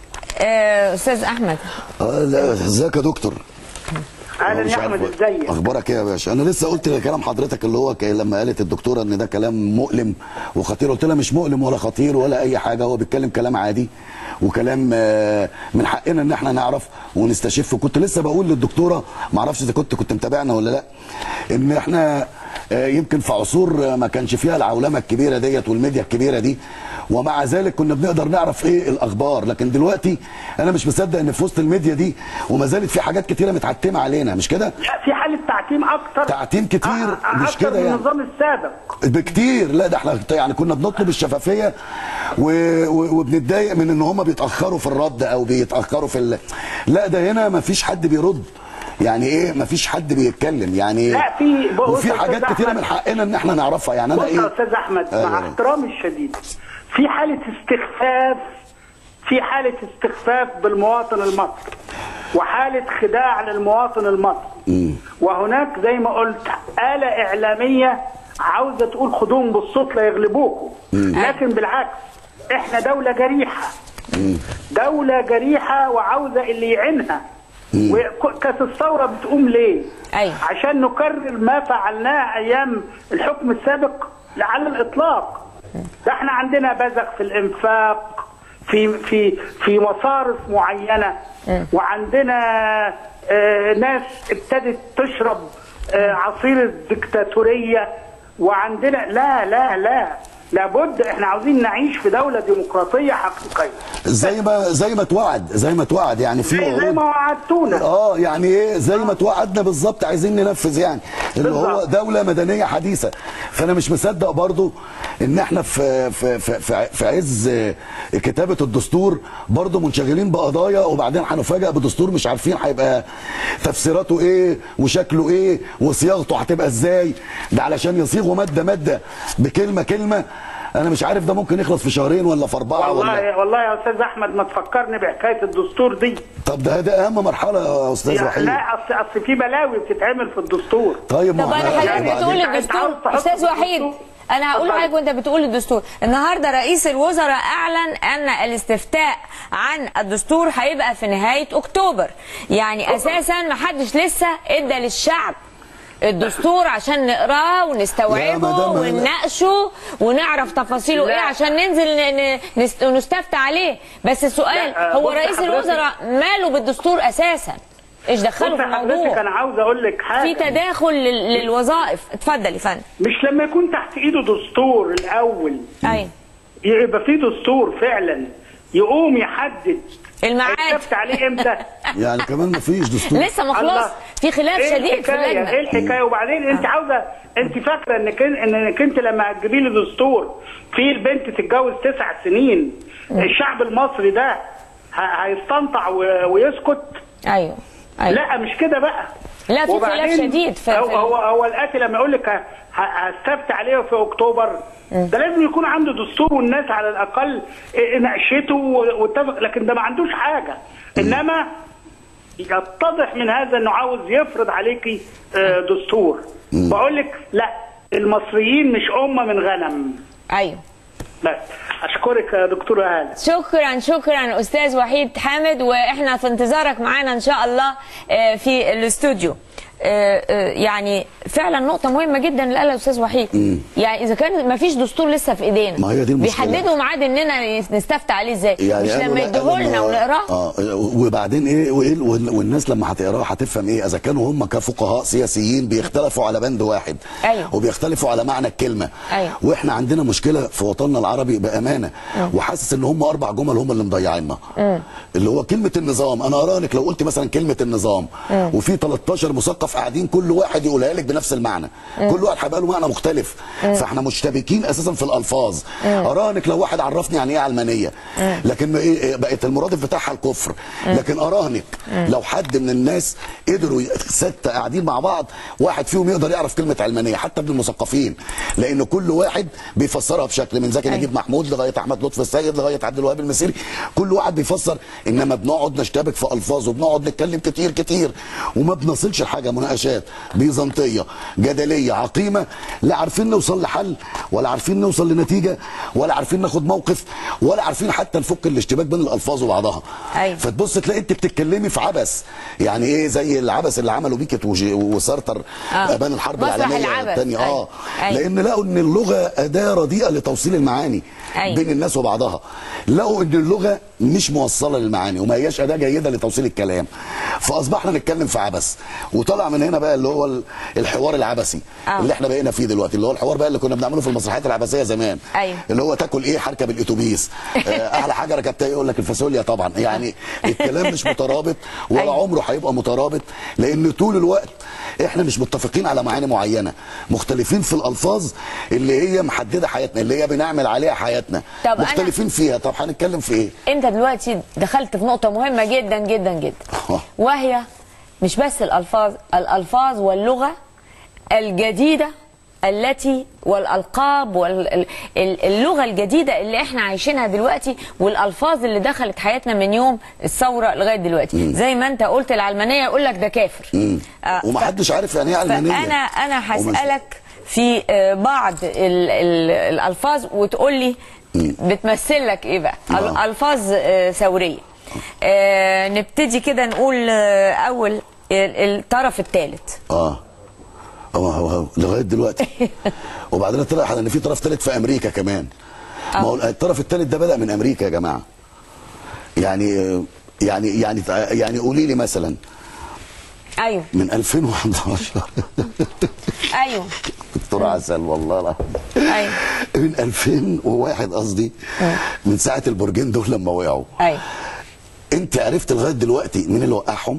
آه، أستاذ أحمد آه، لا، ازيك يا دكتور اهلا مش يا عارف احمد ازيك اخبارك ايه يا باشا انا لسه قلت كلام حضرتك اللي هو ك- لما قالت الدكتوره ان ده كلام مؤلم وخطير قلت لها مش مؤلم ولا خطير ولا اي حاجه هو بيتكلم كلام عادي وكلام آه، من حقنا ان احنا نعرف ونستشف كنت لسه بقول للدكتوره ما اعرفش اذا كنت كنت متابعنا ولا لا ان احنا آه، يمكن في عصور آه، ما كانش فيها العولمه الكبيره ديت والميديا الكبيره دي ومع ذلك كنا بنقدر نعرف ايه الاخبار لكن دلوقتي انا مش مصدق ان في وسط الميديا دي وما زالت في حاجات كتيره متعتمه علينا مش كده لا في حاله تعتيم اكتر تعتيم كتير، أ- أ- مش أكتر كده من يعني. النظام السابق بكتير لا ده احنا يعني كنا بنطلب الشفافيه و... و... وبنتضايق من ان هم بيتاخروا في الرد او بيتاخروا في ال... لا ده هنا ما فيش حد بيرد يعني ايه ما فيش حد بيتكلم يعني لا، في- بص وفي يا حاجات أستاذ كتيره أحمد. من حقنا ان احنا نعرفها يعني انا بص يا ايه استاذ احمد أيوة. مع احترامي الشديد في حاله استخفاف في حاله استخفاف بالمواطن المصري وحاله خداع للمواطن المصري وهناك زي ما قلت آلة إعلامية عاوزة تقول خدوهم بالصوت لا يغلبوكم لكن بالعكس احنا دولة جريحة دولة جريحة وعاوزة اللي يعينها وك- كانت الثورة بتقوم ليه؟ أيوة. عشان نكرر ما فعلناه أيام الحكم السابق على الإطلاق ده احنا عندنا بذخ في الانفاق في في في مصارف معينه وعندنا آه ناس ابتدت تشرب آه عصير الدكتاتوريه وعندنا لا لا لا لابد احنا عاوزين نعيش في دوله ديمقراطيه حقيقيه زي ما زي ما توعد زي ما توعد يعني في زي, زي عروض ما وعدتونا اه يعني ايه زي ما توعدنا بالظبط عايزين ننفذ يعني اللي هو بالظبط. دوله مدنيه حديثه فانا مش مصدق برضو ان احنا في في في في, في عز كتابه الدستور برضو منشغلين بقضايا وبعدين هنفاجئ بدستور مش عارفين هيبقى تفسيراته ايه وشكله ايه وصياغته هتبقى ازاي ده علشان يصيغوا ماده ماده بكلمه كلمه انا مش عارف ده ممكن يخلص في شهرين ولا في اربعه ولا والله والله يا استاذ احمد ما تفكرني بحكايه الدستور دي طب ده ده اهم مرحله يا استاذ يعني وحيد لا اصل اصل في بلاوي بتتعمل في الدستور طيب ما طب احنا- انا حضرتك يعني بتقول أنت الدستور عاوز تحط استاذ الدستور؟ وحيد انا هقول اتفضل. لحضرتك وانت بتقول الدستور النهارده رئيس الوزراء اعلن ان الاستفتاء عن الدستور هيبقى في نهايه اكتوبر يعني اساسا ما حدش لسه ادى للشعب الدستور عشان نقراه يا ونستوعبه مدام هلا. ونناقشه ونعرف تفاصيله لا. ايه عشان ننزل ن- ن- نست- نستفتى عليه بس السؤال لا، هو بص رئيس حضرتك- الوزراء ماله بالدستور اساسا ايش دخله بص في حضرتك الموضوع انا عاوز اقول لك في حاجه تداخل لل- للوظائف اتفضل يا فندم مش لما يكون تحت ايده دستور الاول ايوه يبقى في دستور فعلا يقوم يحدد الميعاد. هيتفت عليه امتى يعني كمان ما فيش دستور لسه ما خلص الله. في خلاف ايه شديد في الحكايه ايه اللجنه الحكايه وبعدين انت عاوزه انت فاكره انك إن- انك انت لما هتجيبي لي دستور في البنت تتجوز تسع سنين الشعب المصري ده ه- هيستنطع و- ويسكت ايوه ايوه لا مش كده بقى لا، في وبعدين خلاف شديد في- هو في- هو, هو الاتي لما يقول لك ه- ه- هستفتي عليه في اكتوبر ده لازم يكون عنده دستور والناس على الاقل إيه، ناقشته و- واتفق لكن ده ما عندوش حاجه انما يتضح من هذا انه عاوز يفرض عليكي آه، دستور بقول لك لا المصريين مش امه من غنم ايوه بس اشكرك يا دكتوره هاله شكرا شكرا استاذ وحيد حامد واحنا في انتظارك معانا ان شاء الله آه، في الاستوديو آه، آه، يعني فعلا نقطة مهمة جدا اللي قالها الأستاذ وحيد يعني إذا كان ما فيش دستور لسه في إيدينا ما هي دي المشكلة. بيحددوا ميعاد إننا نستفتى عليه إزاي مش قالوا لما لا، يديه قالوا لنا إنه- ونقراه اه وبعدين ايه وايه وال- والناس لما هتقراه هتفهم ايه اذا كانوا هم كفقهاء سياسيين بيختلفوا على بند واحد أيوة. وبيختلفوا على معنى الكلمه أيوة. واحنا عندنا مشكله في وطننا العربي بامانه وحاسس ان هم اربع جمل هم اللي مضيعيننا اللي هو كلمه النظام انا ارانك لو قلت مثلا كلمه النظام وفي 13 مثقف قاعدين كل واحد يقولها لك بنفس المعنى كل واحد هيبقى له معنى مختلف فاحنا مشتبكين اساسا في الالفاظ ارانك لو واحد عرفني يعني ايه علمانيه لكن ما إيه إيه بقت المرادف بتاعها الكفر لكن اراهنك لو حد من الناس قدروا ي- ستة قاعدين مع بعض واحد فيهم يقدر يعرف كلمه علمانيه حتى من المثقفين لان كل واحد بيفسرها بشكل من زكي نجيب محمود لغايه احمد لطفي السيد لغايه عبد الوهاب المسيري كل واحد بيفسر انما بنقعد نشتبك في الفاظ وبنقعد نتكلم كتير كتير وما بنصلش لحاجه مناقشات بيزنطيه جدليه عقيمه لا عارفين نوصل لحل ولا عارفين نوصل لنتيجه ولا عارفين ناخد موقف ولا عارفين حتى نفك الاشتباك بين الالفاظ وبعضها أيوة. فتبص تلاقي انت بتتكلمي في عبث يعني ايه زي العبث اللي عمله بيكت وجي- وسارتر آه. ابان الحرب مسرح العالميه العبث. الثانيه اه أيوة. أيوة. لان لقوا ان اللغه اداه رديئه لتوصيل المعاني أيوة. بين الناس وبعضها لقوا ان اللغه مش موصله للمعاني وما هياش اداه جيده لتوصيل الكلام فاصبحنا نتكلم في عبث وطلع من هنا بقى اللي هو ال- الحوار العبثي آه. اللي احنا بقينا فيه دلوقتي اللي هو الحوار بقى اللي كنا بنعمله في المسرحيات العبثيه زمان أيوة. اللي هو تاكل ايه هركب الاتوبيس آه، احلى حاجه ركبتها إيه؟ يقول لك الفاصوليا طبعا يعني الكلام مش مترابط ولا أيوة. عمره هيبقى مترابط لان طول الوقت احنا مش متفقين على معاني معينه مختلفين في الالفاظ اللي هي محدده حياتنا اللي هي بنعمل عليها حياتنا طب أنا- مختلفين فيها طب هنتكلم في ايه انت دلوقتي دخلت في نقطة مهمة جدا جدا جدا آه. وهي مش بس الألفاظ الألفاظ واللغة الجديدة التي والألقاب واللغة الجديدة اللي احنا عايشينها دلوقتي والألفاظ اللي دخلت حياتنا من يوم الثورة لغاية دلوقتي زي ما انت قلت العلمانية يقول لك ده كافر آه، ف- ومحدش عارف يعني ايه علمانيه فانا انا ومش- هسالك في آه، بعض ال ال الالفاظ وتقول لي بتمثل لك ايه بقى ال- آه. الفاظ آه، ثوريه آه، نبتدي كده نقول آه، اول ال- الطرف الثالث اه هو هو هو لغايه دلوقتي وبعدين طلع ان في طرف ثالث في امريكا كمان ما هو الطرف الثالث ده بدا من امريكا يا جماعه يعني يعني يعني يعني قولي لي مثلا ايوه من 2011 ايوه دكتور عسل والله العظيم ايوه من 2001 قصدي من ساعه البرجين دول لما وقعوا ايوه انت عرفت لغايه دلوقتي مين اللي وقعهم؟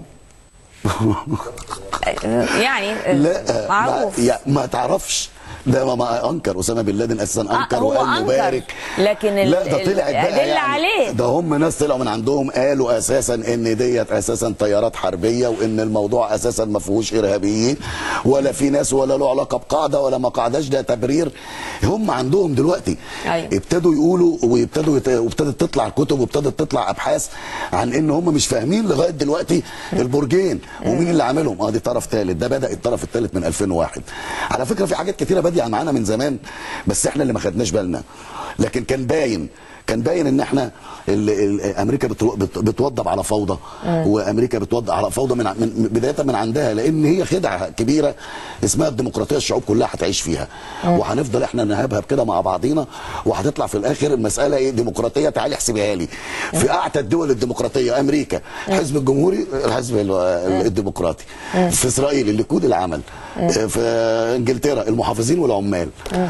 يعني لا معروف ما, يا- ما تعرفش ده ما, ما انكر اسامه بن لادن اساسا انكر هو وقال أنكر، مبارك لكن ال- لا ده ال- طلعت بقى الأدلة يعني عليه. ده هم ناس طلعوا من عندهم قالوا اساسا ان ديت اساسا طيارات حربيه وان الموضوع اساسا ما فيهوش ارهابيين ولا في ناس ولا له علاقه بقاعده ولا ما قاعداش ده تبرير هم عندهم دلوقتي أيوة. ابتدوا يقولوا وابتدوا يت... وابتدت تطلع كتب وابتدت تطلع ابحاث عن ان هم مش فاهمين لغايه دلوقتي البرجين ومين اللي عاملهم اه دي طرف ثالث ده بدا الطرف الثالث من 2001 على فكره في حاجات كتيره باديه معانا من زمان بس احنا اللي ما خدناش بالنا لكن كان باين كان باين ان احنا ال ال امريكا بتو- بت- بتوضب على فوضى وامريكا بتوضب على فوضى من, ع- من من- بدايه من عندها لان هي خدعه كبيره اسمها الديمقراطيه الشعوب كلها هتعيش فيها وهنفضل احنا نهبهب كده مع بعضينا وهتطلع في الاخر المساله ايه ديمقراطيه تعالي احسبيها لي في اعتى الدول الديمقراطيه امريكا الحزب الجمهوري الحزب ال- الديمقراطي في اسرائيل الليكود العمل في انجلترا المحافظين والعمال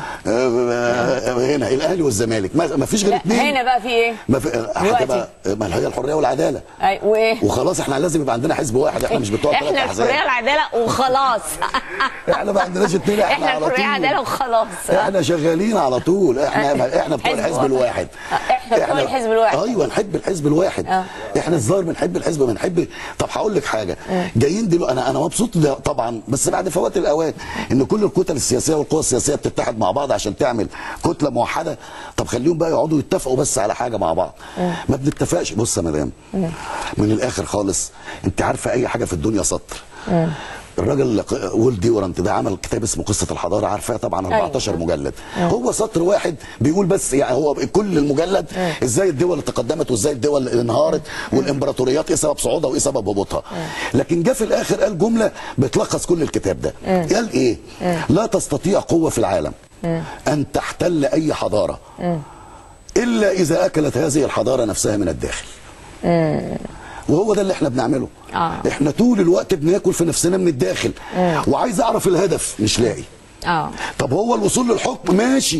هنا الاهلي والزمالك ما ما فيش غير لا اثنين هنا بقى في ايه؟ ما في هتبقى ما هي الحريه والعداله أي وايه؟ وخلاص احنا لازم يبقى عندنا حزب واحد احنا مش بتوع ثلاث احنا احزاب الحريه والعداله وخلاص احنا ما عندناش اتنين احنا, احنا على الحريه طول والعداله وخلاص احنا شغالين على طول احنا احنا بتوع حزب الحزب واحد. الواحد احنا بتوع الحزب الواحد. ايوه نحب الحزب الواحد اه. احنا الظاهر بنحب الحزب بنحب طب هقول لك حاجه جايين دلوقتي انا انا مبسوط ده طبعا بس بعد فوات الاوان ان كل الكتل السياسيه والقوى السياسيه بتتحد مع بعض عشان تعمل كتله موحده طب خليهم بقى يقعدوا يتفقوا بس على حاجه مع بعض ما بنتفقش بص يا مدام من الاخر خالص انت عارفه اي حاجه في الدنيا سطر الراجل ق- وول ديورانت ده عمل كتاب اسمه قصه الحضاره عارفاه طبعا 14 مجلد هو سطر واحد بيقول بس يعني هو كل المجلد ازاي الدول تقدمت وازاي الدول انهارت والامبراطوريات ايه سبب صعودها وايه سبب هبوطها لكن جه في الاخر قال جمله بتلخص كل الكتاب ده قال ايه لا تستطيع قوه في العالم ان تحتل اي حضاره الا اذا اكلت هذه الحضاره نفسها من الداخل وهو ده اللي احنا بنعمله آه. احنا طول الوقت بناكل في نفسنا من الداخل وعايز اعرف الهدف مش لاقي اه طب هو الوصول للحكم ماشي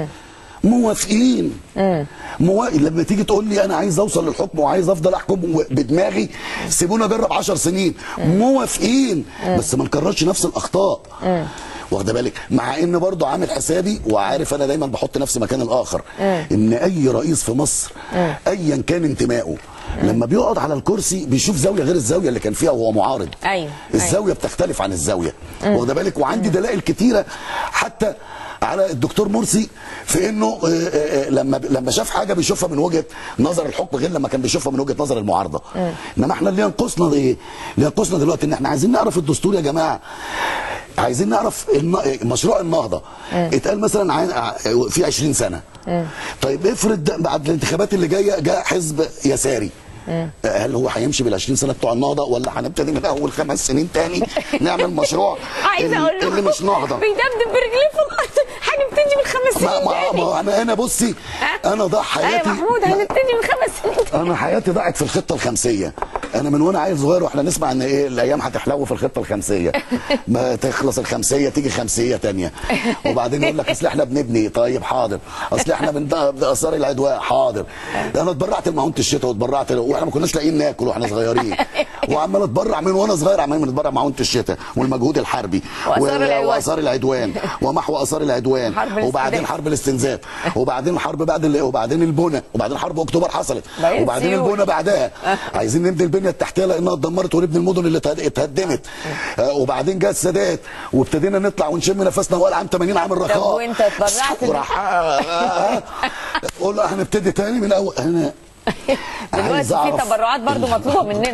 موافقين موا... لما تيجي تقول لي انا عايز اوصل للحكم وعايز افضل احكم بدماغي سيبونا اجرب 10 سنين موافقين بس ما نكررش نفس الاخطاء واخده بالك مع ان برضه عامل حسابي وعارف انا دايما بحط نفسي مكان الاخر ان اي رئيس في مصر ايا كان انتمائه لما بيقعد على الكرسي بيشوف زاويه غير الزاويه اللي كان فيها وهو معارض أيوة. الزاويه بتختلف عن الزاويه واخده بالك وعندي دلائل كتيره حتى على الدكتور مرسي في انه آه، آه، آه، لما لما شاف حاجه بيشوفها من وجهه نظر الحكم غير لما كان بيشوفها من وجهه نظر المعارضه انما احنا اللي ينقصنا ايه اللي ينقصنا دلوقتي ان احنا عايزين نعرف الدستور يا جماعه عايزين نعرف الن- مشروع النهضه اتقال مثلا عن في 20 سنه طيب افرض ده بعد الانتخابات اللي جايه جاء حزب يساري هل هو هيمشي بال 20 سنه بتوع النهضه ولا هنبتدي من اول خمس سنين تاني نعمل مشروع عايزه اللي- اقول له اللي مش نهضه بيدبدب برجليه في الارض هنبتدي من خمس ما سنين ما, تاني ما انا انا بصي انا ضاع ايوه حياتي محمود هنبتدي من خمس سنين تاني انا حياتي ضاعت في الخطه الخمسيه انا من وانا عيل صغير واحنا نسمع ان ايه الايام هتحلو في الخطه الخمسيه ما تخلص الخمسيه تيجي خمسيه تانية وبعدين يقول لك اصل احنا بنبني طيب حاضر اصل احنا من اثار العدوان حاضر انا اتبرعت لمعونه الشتاء واتبرعت واحنا ما كناش لاقيين ناكل واحنا صغيرين وعمال اتبرع من وانا صغير عمال بنتبرع معونه الشتاء والمجهود الحربي وآثار العدوان. واثار العدوان ومحو اثار العدوان حرب وبعدين الاستنزاف. حرب الاستنزاف وبعدين حرب بعد ال- وبعدين البنى وبعدين حرب اكتوبر حصلت بعدين وبعدين السيول. البنى بعدها عايزين نبني البنيه التحتيه لانها اتدمرت ونبني المدن اللي اتهد- اتهدمت آه، وبعدين جه السادات وابتدينا نطلع ونشم نفسنا وقال عام 80 عام الرخاء طب وانت اتبرعت بيه؟ وراح آه، آه، آه. قول له هنبتدي تاني من اول انا عايز دلوقتي في أعرف تبرعات برضو ال- مطلوبه مننا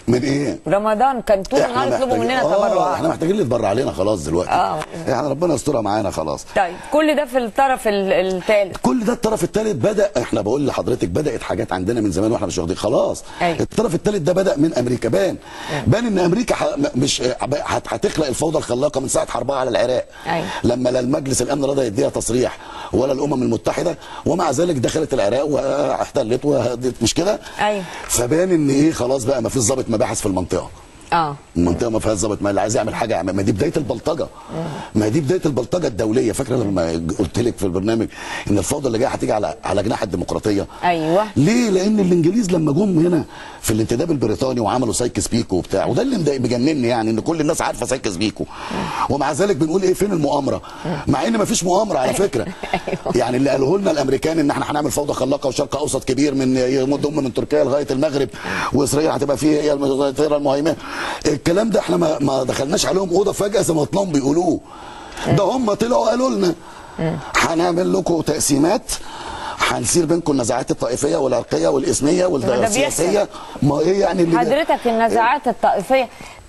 من ايه رمضان كان طول النهار يطلبوا محتاجين- مننا آه تبرعات احنا محتاجين اللي يتبرع علينا خلاص دلوقتي آه. احنا ربنا يسترها معانا خلاص طيب كل ده في الطرف الثالث كل ده الطرف الثالث بدا احنا بقول لحضرتك بدات حاجات عندنا من زمان واحنا مش واخدين خلاص أيوة. الطرف الثالث ده بدا من امريكا بان بان ان امريكا ح... مش هت- هتخلق الفوضى الخلاقه من ساعه حربها على العراق أيوة. لما لا المجلس الامن رضى يديها تصريح ولا الامم المتحده ومع ذلك دخلت العراق واحتلت وهدت مش كده أيوة. فبان ان ايه خلاص بقى ما فيش ضابط مباحث في المنطقه اه المنطقه ما فيهاش ظابط ما اللي عايز يعمل حاجه يعمل ما دي بدايه البلطجه ما دي بدايه البلطجه الدوليه فاكره لما قلت لك في البرنامج ان الفوضى اللي جايه هتيجي على على جناح الديمقراطيه ايوه ليه لان الانجليز لما جم هنا في الانتداب البريطاني وعملوا سايكس بيكو وبتاع وده اللي مضايق- مجنني يعني ان كل الناس عارفه سايكس بيكو ومع ذلك بنقول ايه فين المؤامره مع ان ما فيش مؤامره على فكره يعني اللي قالوه لنا الامريكان ان احنا هنعمل فوضى خلاقه وشرق اوسط كبير من يضم من تركيا لغايه المغرب واسرائيل هتبقى فيه هي الطائره المهيمنه الكلام ده احنا ما, ما دخلناش عليهم اوضه فجاه زي ما طلعوا بيقولوه ده هم طلعوا قالوا لنا هنعمل لكم تقسيمات هنسير بينكم النزاعات الطائفيه والعرقيه والاسميه ده بيحصل. والسياسيه ما ايه يعني اللي حضرتك النزاعات الطائفيه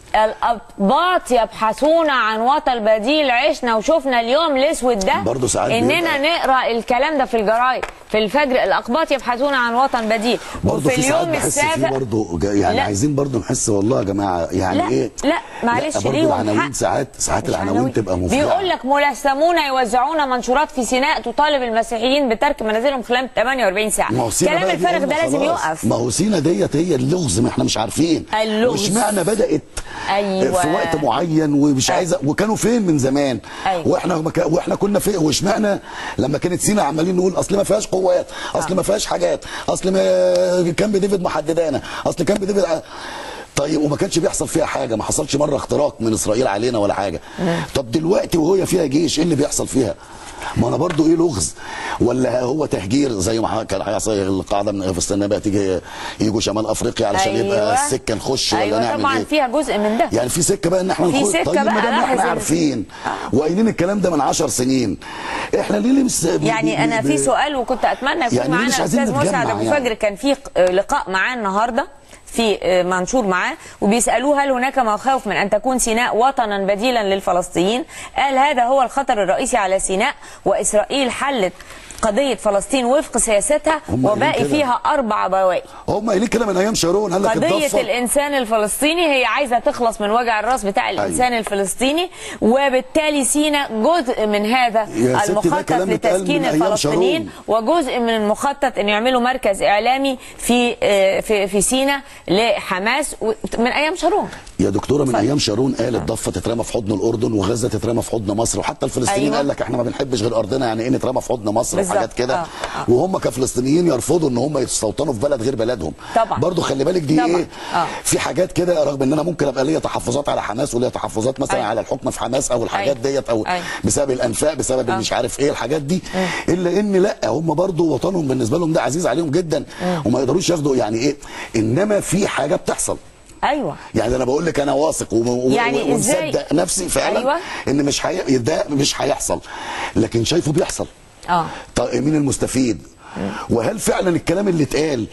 الأباط يبحثون عن وطن بديل عشنا وشفنا اليوم الاسود ده برضه ساعات اننا بيبقى- نقرا الكلام ده في الجرايد في الفجر الاقباط يبحثون عن وطن بديل برضه وفي في ساعات اليوم بحس فيه السابع برضه جا- يعني لا. عايزين برضه نحس والله يا جماعه يعني لا ايه لا معلش برضه ليهم العناوين حق. ساعات ساعات مش العناوين عناوين. تبقى مفجعه بيقول لك ملثمون يوزعون منشورات في سيناء تطالب المسيحيين بترك منازلهم خلال 48 ساعه ما هو سينا كلام بقى دي الفارغ قلنا ده لازم خلاص. يقف ما هو سينا ديت هي اللغز ما احنا مش عارفين اللغز. واشمعنى بدات أيوة. في وقت معين ومش أيوة. عايزه وكانوا فين من زمان أيوة. واحنا ما كا- واحنا كنا فين واشمعنى لما كانت سينا عمالين نقول اصل ما فيهاش قوات اصل ما فيهاش حاجات اصل ما كامب ديفيد محددانا اصل كامب ديفيد ع- طيب وما كانش بيحصل فيها حاجه ما حصلش مره اختراق من اسرائيل علينا ولا حاجه طب دلوقتي وهي فيها جيش ايه اللي بيحصل فيها ما انا برضو ايه لغز ولا هو تهجير زي ما كان هيحصل القاعده من فلسطين بقى تيجي يجوا شمال افريقيا علشان أيوة. يبقى السكه نخش ولا ايوه نعمل طبعا ايه فيها جزء من ده يعني في سكه بقى ان احنا في نخش سكة طيب بقى ما دام لاحظ احنا إن- عارفين وقايلين الكلام ده من عشر سنين احنا ليه لمس يعني انا في سؤال وكنت اتمنى يكون يعني ليه معانا مش عايزين الاستاذ مسعد نتجمع ابو يعني؟ فجر كان في ق- لقاء معاه النهارده في آه، منشور معاه وبيسالوه هل هناك مخاوف من ان تكون سيناء وطنا بديلا للفلسطينيين؟ قال هذا هو الخطر الرئيسي على سيناء واسرائيل حلت قضيه فلسطين وفق سياستها هم قايلين وباقي كده. فيها اربع بواقي. هم قايلين كده من ايام شارون قال لك قضية الضفه الإنسان الفلسطيني هي عايزة تخلص من وجع الراس بتاع الإنسان الفلسطيني وبالتالي سينا جزء من هذا يا ستي ده المخطط كلام اتقال لتسكين من أيام الفلسطينيين وجزء من المخطط أن يعملوا مركز إعلامي في آه، في في سينا لحماس و- من أيام شارون يا دكتوره من اتفضل. ايام شارون قال الضفه تترمى في حضن الاردن وغزه تترمى في حضن مصر وحتى الفلسطينيين أيوة. قال لك احنا ما بنحبش غير ارضنا يعني ايه نترمى في حضن مصر بالظبط. وحاجات كده آه، آه. وهم كفلسطينيين يرفضوا ان هم يستوطنوا في بلد غير بلدهم طبعا. برضو خلي بالك دي طبعا. ايه آه. في حاجات كده رغم ان انا ممكن ابقى ليا تحفظات على حماس وليا تحفظات مثلا أيوة. على الحكم في حماس او الحاجات أيوة. ديت او أيوة. بسبب الانفاق بسبب آه. مش عارف ايه الحاجات دي الا ان لا هم برضو وطنهم بالنسبه لهم ده عزيز عليهم جدا وما يقدروش ياخدوا يعني ايه انما في حاجه بتحصل أيوة يعني انا بقول لك انا واثق وم- و- يعني و- إزاي؟ ومصدق نفسي فعلا أيوة. ان مش حي... ده مش هيحصل لكن شايفه بيحصل آه طيب مين المستفيد وهل فعلا الكلام اللي اتقال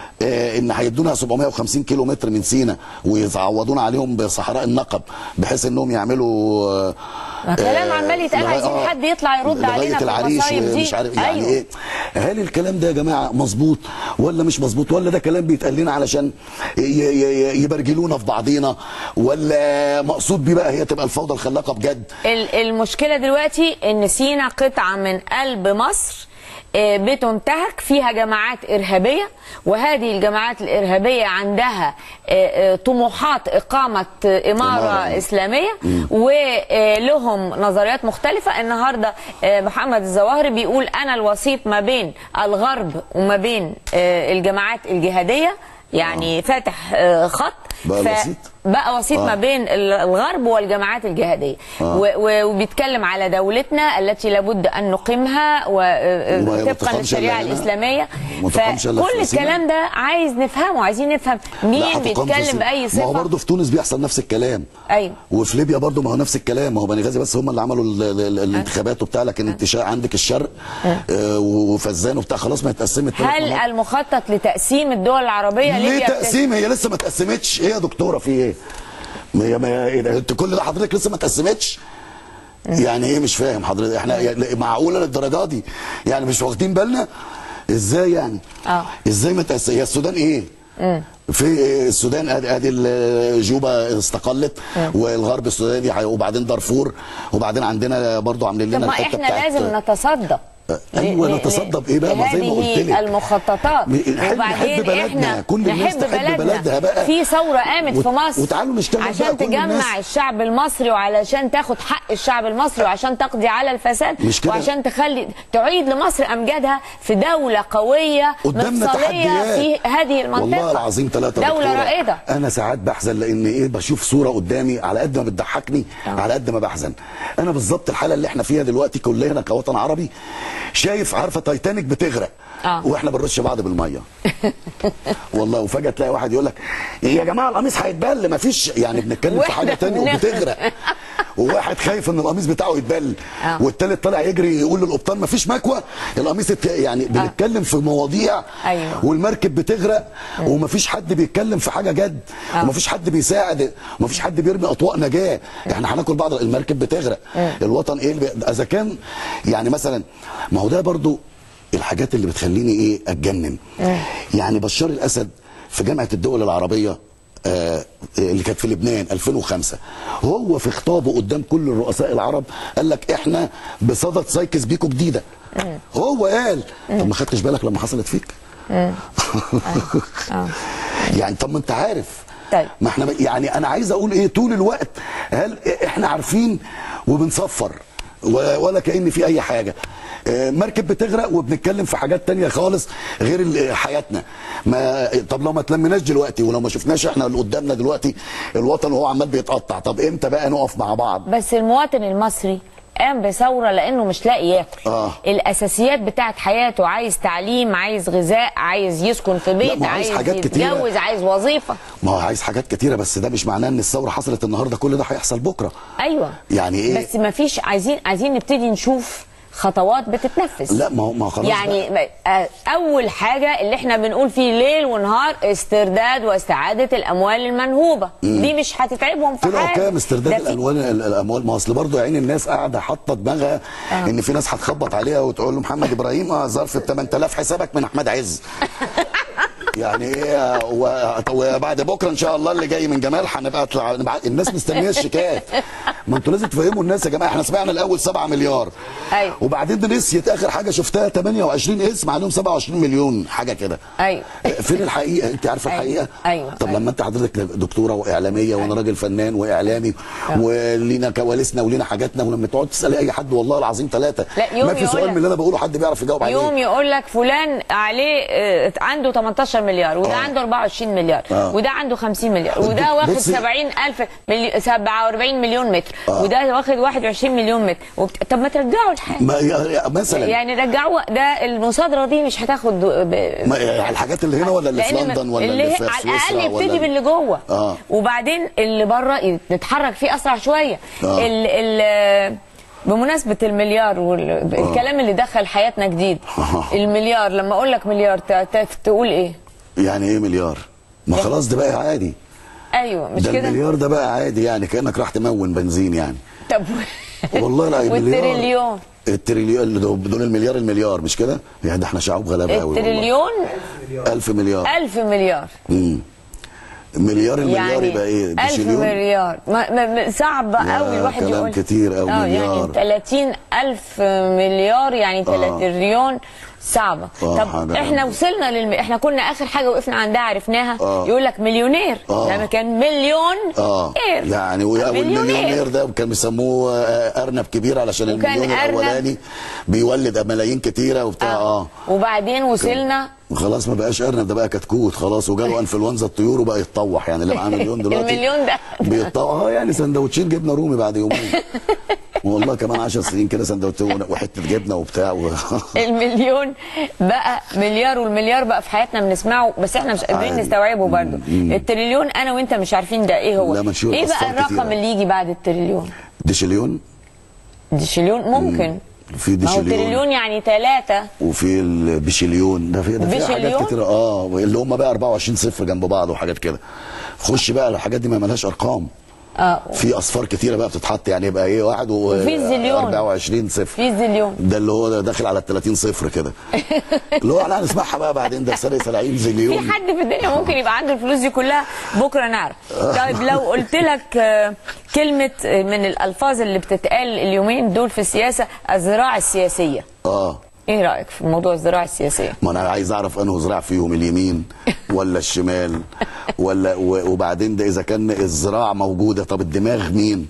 آه ان هيدونا 750 كيلو متر من سينا ويتعوضونا عليهم بصحراء النقب بحيث انهم يعملوا آه ما كلام آه، عمال يتقال لغاية- عايزين آه، حد يطلع يرد لغاية علينا في العريش المصايب دي ومش عارف يعني أيوة. ايه هل الكلام ده يا جماعه مظبوط ولا مش مظبوط ولا ده كلام بيتقال لنا علشان ي- ي- يبرجلونا في بعضينا ولا مقصود بيه بقى هي تبقى الفوضى الخلاقه بجد ال- المشكله دلوقتي ان سينا قطعه من قلب مصر آه، بتنتهك فيها جماعات ارهابيه وهذه الجماعات الارهابيه عندها آه، آه، طموحات اقامه آه، اماره إمارة. اسلاميه ولهم نظريات مختلفه النهارده آه، محمد الظواهري بيقول انا الوسيط ما بين الغرب وما بين آه، الجماعات الجهاديه يعني فاتح آه، خط بقى الوسيط؟ بقى وسيط آه. ما بين ال- الغرب والجماعات الجهاديه آه. و- و- وبيتكلم على دولتنا التي لابد ان نقيمها وما وطبقا تقامش للشريعه إلا هنا. الاسلاميه وما تقامش إلا في فكل فلسطين. الكلام ده عايز نفهمه عايزين نفهم لا، مين هتقام في بيتكلم سوريا. باي ما هو صفه برضه في تونس بيحصل نفس الكلام ايوه وفي ليبيا برضه ما هو نفس الكلام ما هو بني غازي بس هم اللي عملوا ال- ال- ال- الانتخابات وبتاع لكن انت شا- عندك الشرق آه، وفزان وبتاع خلاص ما اتقسمت ثلاث هل مناطق. المخطط لتقسيم الدول العربيه ليه ليبيا بت- تقسيم هي لسه ما اتقسمتش ايه يا دكتوره في ايه ما هي ما هي ايه ده انت كل ده حضرتك لسه ما اتقسمتش يعني ايه مش فاهم حضرتك احنا يعني معقوله للدرجه دي يعني مش واخدين بالنا ازاي يعني آه. ازاي ما تقسم هي السودان ايه في السودان ادي ادي ال- جوبا استقلت والغرب السوداني هي- وبعدين دارفور وبعدين عندنا برضو عاملين طب لنا ما الحته احنا بتاعت لازم نتصدى ايوه ل- ل- نتصدى بايه بقى ما زي ما قلت لهذه لك المخططات نحب- نحب بلدنا. كل الناس نحب تحب بلدها بقى. في ثوره قامت وت- في مصر وتعالوا نشتغل عشان بقى كل تجمع الناس. الشعب المصري وعلشان تاخد حق الشعب المصري وعشان تقضي على الفساد مش كده. وعشان تخلي تعيد لمصر امجادها في دوله قويه قدامنا مفصليه تحديات في هذه المنطقه والله العظيم ثلاثة دوله رائده انا ساعات بحزن لان ايه بشوف صوره قدامي على قد ما بتضحكني على قد ما بحزن انا بالظبط الحاله اللي احنا فيها دلوقتي كلنا كوطن عربي شايف عارفه تايتانيك بتغرق آه. واحنا بنرش بعض بالميه والله وفجاه تلاقي واحد يقول لك يا جماعه القميص هيتبل مفيش يعني بنتكلم في وإحنا حاجه تانية بنغرق. وبتغرق وواحد خايف ان القميص بتاعه يتبل آه. والتالت طالع يجري يقول للقبطان مفيش مكوى القميص ات- يعني بنتكلم في مواضيع أيوة. والمركب بتغرق ومفيش حد بيتكلم في حاجه جد آه. ومفيش حد بيساعد ومفيش حد بيرمي اطواق نجاه احنا هناكل بعض المركب بتغرق الوطن ايه اللي بي- اذا كان يعني مثلا ما هو ده برضو الحاجات اللي بتخليني ايه اتجنن يعني بشار الاسد في جامعه الدول العربيه آه اللي كانت في لبنان 2005 هو في خطابه قدام كل الرؤساء العرب قال لك احنا بصدد سايكس بيكو جديده هو قال طب ما خدتش بالك لما حصلت فيك يعني طب ما انت عارف طيب. ما احنا يعني انا عايز اقول ايه طول الوقت هل احنا عارفين وبنصفر و- ولا كأن في اي حاجه آه، مركب بتغرق وبنتكلم في حاجات تانية خالص غير ال- حياتنا ما طب لو ما تلمناش دلوقتي ولو ما شفناش احنا اللي قدامنا دلوقتي الوطن وهو عمال بيتقطع طب امتى بقى نقف مع بعض بس المواطن المصري قام بثوره لانه مش لاقي ياكل آه. الاساسيات بتاعت حياته عايز تعليم عايز غذاء عايز يسكن في بيت ما هو عايز عايز حاجات كتيرة. يتجوز عايز وظيفه ما هو عايز حاجات كتيره بس ده مش معناه ان الثوره حصلت النهارده كل ده هيحصل بكره ايوه يعني ايه بس ما فيش عايزين عايزين نبتدي نشوف خطوات بتتنفذ لا ما هو ما هو خلاص يعني آه، اول حاجه اللي احنا بنقول فيه ليل ونهار استرداد واستعاده الاموال المنهوبه دي مش هتتعبهم في طلعوا حاجه كام استرداد ده في- الاموال الاموال ما اصل برضه يا عين الناس قاعده حاطه دماغها آه. ان في ناس هتخبط عليها وتقول له محمد ابراهيم اه ظرف ب 8000 حسابك من احمد عز يعني ايه و- وبعد بكره ان شاء الله اللي جاي من جمال هنبقى اطلع نبعت- الناس مستنيه الشيكات ما انتوا لازم تفهموا الناس يا جماعه احنا سمعنا الاول 7 مليار أيوة. وبعدين دي نسيت اخر حاجه شفتها 28 اسم عليهم 27 مليون حاجه كده ايوه فين الحقيقه انت عارفه أيوة. الحقيقه أيوة. طب أيوة. لما انت حضرتك دكتوره واعلاميه وانا راجل فنان واعلامي ولينا كواليسنا ولينا حاجاتنا ولما تقعد تسالي اي حد والله العظيم ثلاثه لا، يوم ما في يقول سؤال لك- من اللي انا بقوله حد بيعرف يجاوب عليه يوم يقول لك فلان عليه آه، عنده 18 مليار وده آه. عنده 24 مليار آه. وده عنده 50 مليار وده واخد بصي- 70 ألف ملي... 47 مليون متر وده واخد 21 مليون متر وبت... طب ما ترجعوا الحاجة ما يا- مثلا يعني رجعوا ده المصادرة دي مش هتاخد ب... ما يعني الحاجات اللي هنا ولا اللي في لأن لندن ولا اللي اللي هي- في على الاقل سويسرا يبتدي ولا باللي جوه آه. وبعدين اللي بره نتحرك فيه اسرع شويه آه. ال ال بمناسبة المليار والكلام اللي دخل حياتنا جديد آه. المليار لما اقول لك مليار ت- ت- تقول ايه؟ يعني ايه مليار ما خلاص ده بقى عادي ايوه مش ده كده؟ المليار ده بقى عادي يعني كانك راح تمون بنزين يعني طب والله لا المليار والتريليون التريليون دول دول المليار المليار مش كده؟ يعني ده احنا شعوب غلابه قوي التريليون 1000 مليار ألف مليار امم مليار المليار يعني يبقى ايه؟ ألف بشليون؟ مليار ما ما ما- صعب يا قوي الواحد كلام يقول كتير أوي، اه مليار. يعني 30 ألف مليار يعني 3 تريليون صعبة آه، طب حاجة- احنا وصلنا للم... احنا كنا اخر حاجة وقفنا عندها عرفناها آه. يقول لك مليونير آه. لما كان مليون اه إير. يعني والمليونير ده كان بيسموه آه، ارنب كبير علشان وكان المليون أرنب. الاولاني بيولد ملايين كتيره وبتاع اه, وبعدين وصلنا خلاص ما بقاش ارنب ده بقى كتكوت خلاص وجاله انفلونزا الطيور وبقى يتطوح يعني اللي معاه مليون دلوقتي المليون ده. بيتطوح اه يعني سندوتشين جبنه رومي بعد يومين والله كمان 10 سنين كده سندوتشين وحته جبنه وبتاع و... المليون بقى مليار والمليار بقى في حياتنا بنسمعه بس احنا مش قادرين عادي. نستوعبه برضه التريليون انا وانت مش عارفين ده ايه هو لا، ما نشوف ايه بقى أصفار الرقم كتيرة. اللي يجي بعد التريليون ديشليون ديشليون ممكن في ما هو ديشليون تريليون يعني ثلاثة وفي البشليون ده في ده في حاجات بشليون؟ كتير اه اللي هم بقى 24 صفر جنب بعض وحاجات كده خش بقى الحاجات دي ما ملهاش ارقام اه في اصفار كتيره بقى بتتحط يعني يبقى ايه واحد و وفي الزليون. 24 صفر في زليون ده اللي هو داخل على ال 30 صفر كده اللي هو احنا هنسمعها بقى بعدين ده سنه 70 زليون في حد في الدنيا ممكن يبقى عنده الفلوس دي كلها بكره نعرف طيب لو قلت لك آه، كلمة آه، من الألفاظ اللي بتتقال اليومين دول في السياسة الزراعة السياسية اه ايه رأيك في موضوع الزراعة السياسية ما انا عايز اعرف انه زراع فيهم اليمين ولا الشمال ولا و- وبعدين ده اذا كان الزراعه موجوده طب الدماغ مين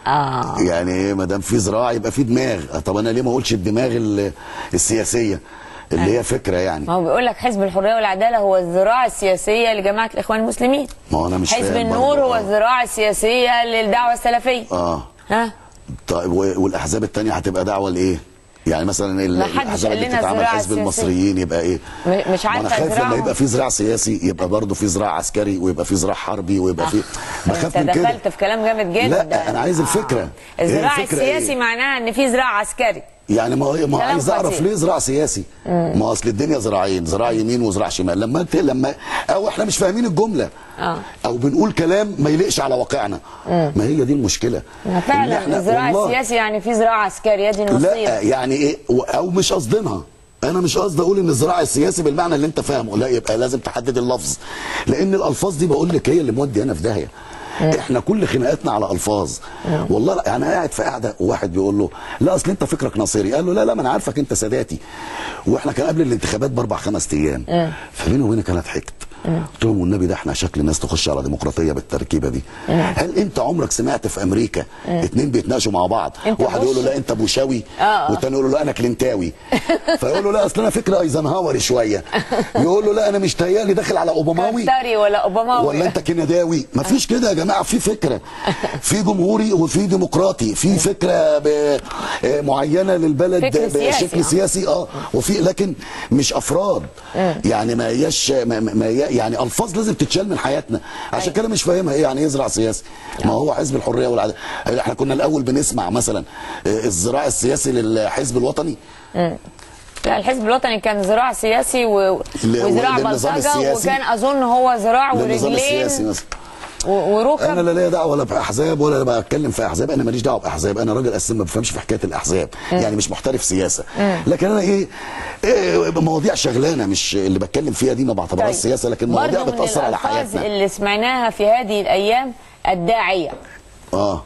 اه يعني ايه ما دام في زراعه يبقى في دماغ طب انا ليه ما اقولش الدماغ ال- السياسيه اللي هي فكره يعني ما هو بيقول لك حزب الحرية والعدالة هو الزراعة السياسية لجماعة الإخوان المسلمين ما هو انا مش حزب فاهم النور برضه. هو آه. الزراعة السياسية للدعوة السلفية اه ها طيب و- والاحزاب التانية هتبقى دعوه لايه يعني مثلا ال- ما حدش الاحزاب قال اللي لنا بتتعمل زراعة حزب سياسية. المصريين يبقى ايه م- مش ما انا عارفة خايف لما زراعهم. يبقى في زراع سياسي يبقى برضه في زراع عسكري ويبقى في زراع حربي ويبقى في بخاف انت من كده دخلت في كلام جامد جدا لا انا عايز الفكره إيه الزراعة الفكرة السياسي إيه؟ معناها ان في زراعة عسكري يعني ما هو ما هو كلام عايز اعرف خطير. ليه زراع سياسي ما هو اصل الدنيا زراعين زراع يمين وزراع شمال لما انت لما او احنا مش فاهمين الجمله آه. او بنقول كلام ما يليقش على واقعنا ما هي دي المشكله ما إن فعلا إحنا الزراعة والله- السياسي يعني في زراعة عسكرية دي لا المصيبة يعني ايه و- او مش قصدنا انا مش قصدي اقول ان الزراعه السياسي بالمعنى اللي انت فاهمه لا يبقى لازم تحدد اللفظ لان الالفاظ دي بقول لك هي اللي مودي انا في داهيه احنا كل خناقاتنا على الفاظ والله لا يعني قاعد في قاعده وواحد بيقول له لا اصل انت فكرك ناصري قال له لا لا ما انا عارفك انت ساداتي واحنا كان قبل الانتخابات باربع خمس ايام فبيني وبينك انا ضحكت قلت لهم والنبي ده احنا شكل الناس تخش على ديمقراطيه بالتركيبه دي هل انت عمرك سمعت في امريكا اتنين بيتناقشوا مع بعض أنت واحد يقول له بوش. لا انت بوشاوي آه. والتاني يقول له لا انا كلينتاوي فيقول له لا اصل انا فكر ايزنهاوري شويه يقول له لا انا مش تهيألي داخل على اوباماوي كارتري ولا اوباماوي ولا انت كنداوي مفيش كده يا جماعه في فكره في جمهوري وفي ديمقراطي في فكره ب- آه، معينه للبلد فكر سياسي، بشكل آه. سياسي اه وفي لكن مش افراد يعني ما هياش ما ما هي- يعني الفاظ لازم تتشال من حياتنا عشان كده مش فاهمها ايه يعني يزرع سياسي ما هو حزب الحريه والعداله احنا كنا الاول بنسمع مثلا آه، الزراع السياسي للحزب الوطني لا الحزب الوطني كان زراع سياسي و... ل- وزراع للنظام بلطجة السياسي. وكان اظن هو زراع للنظام السياسي ورجلين مثلا و... وركب انا لا ليا دعوه ولا باحزاب ولا بتكلم في احزاب انا ماليش دعوه باحزاب انا راجل اساسا ما بفهمش في حكايه الاحزاب يعني مش محترف سياسه لكن انا ايه, إيه مواضيع شغلانه مش اللي بتكلم فيها دي ما بعتبرهاش طيب. سياسه لكن مواضيع برضو من بتاثر على الألفاظ حياتنا اللي سمعناها في هذه الايام الداعيه اه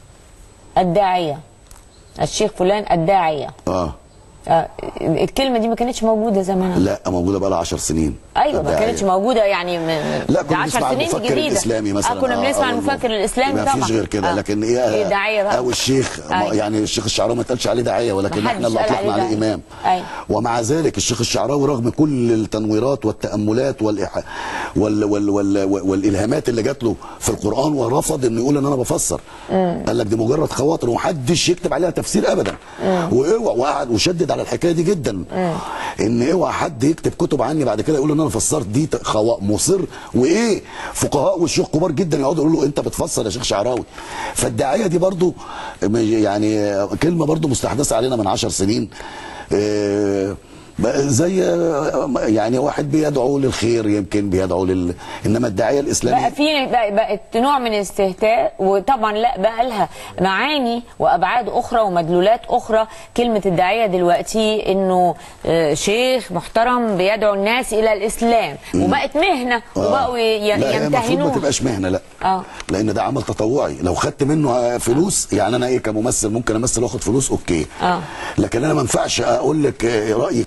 الداعيه الشيخ فلان الداعيه اه آه، الكلمه دي ما كانتش موجوده زمان لا موجوده بقى لها 10 سنين ايوه ما الداعية. كانتش موجوده يعني من لا ده كنا 10 بنسمع سنين المفكر جديده الاسلامي مثلا اه كنا بنسمع أو المفكر الاسلامي ما طبعا فيش غير كده آه. لكن ايه ايه داعيه بقى او الشيخ ما- أيوة. يعني الشيخ الشعراوي ما اتقالش عليه داعيه ولكن ما احنا حدش اللي قال اطلقنا عليه عليه داعية. امام أيوة. ومع ذلك الشيخ الشعراوي رغم كل التنويرات والتاملات والإح... وال... وال... وال... والالهامات اللي جات له في القران ورفض انه يقول ان انا بفسر قال لك دي مجرد خواطر ومحدش يكتب عليها تفسير ابدا واوعى وقعد وشدد على الحكايه دي جدا ان اوعى حد يكتب كتب عني بعد كده يقول ان انا فسرت دي ت- خوا... مصر وايه فقهاء والشيوخ كبار جدا يقعدوا يقولوا له انت بتفسر يا شيخ شعراوي فالداعيه دي برضو م- يعني كلمه برضو مستحدثه علينا من عشر سنين آه، بقى زي آه، يعني واحد بيدعو للخير يمكن بيدعو لل انما الداعيه الاسلامي بقى في بقى بقت نوع من الاستهتاء وطبعا لا بقى لها معاني وابعاد اخرى ومدلولات اخرى كلمه الداعيه دلوقتي انه آه، شيخ محترم بيدعو الناس الى الاسلام وبقت مهنه وبقوا ي- لا هي المفروض ما يمتهنوها تبقاش مهنه لا اه لان ده عمل تطوعي لو خدت منه فلوس يعني انا ايه كممثل ممكن امثل واخد فلوس اوكي آه. لكن انا ما ينفعش اقول لك رايي كشيخ واخد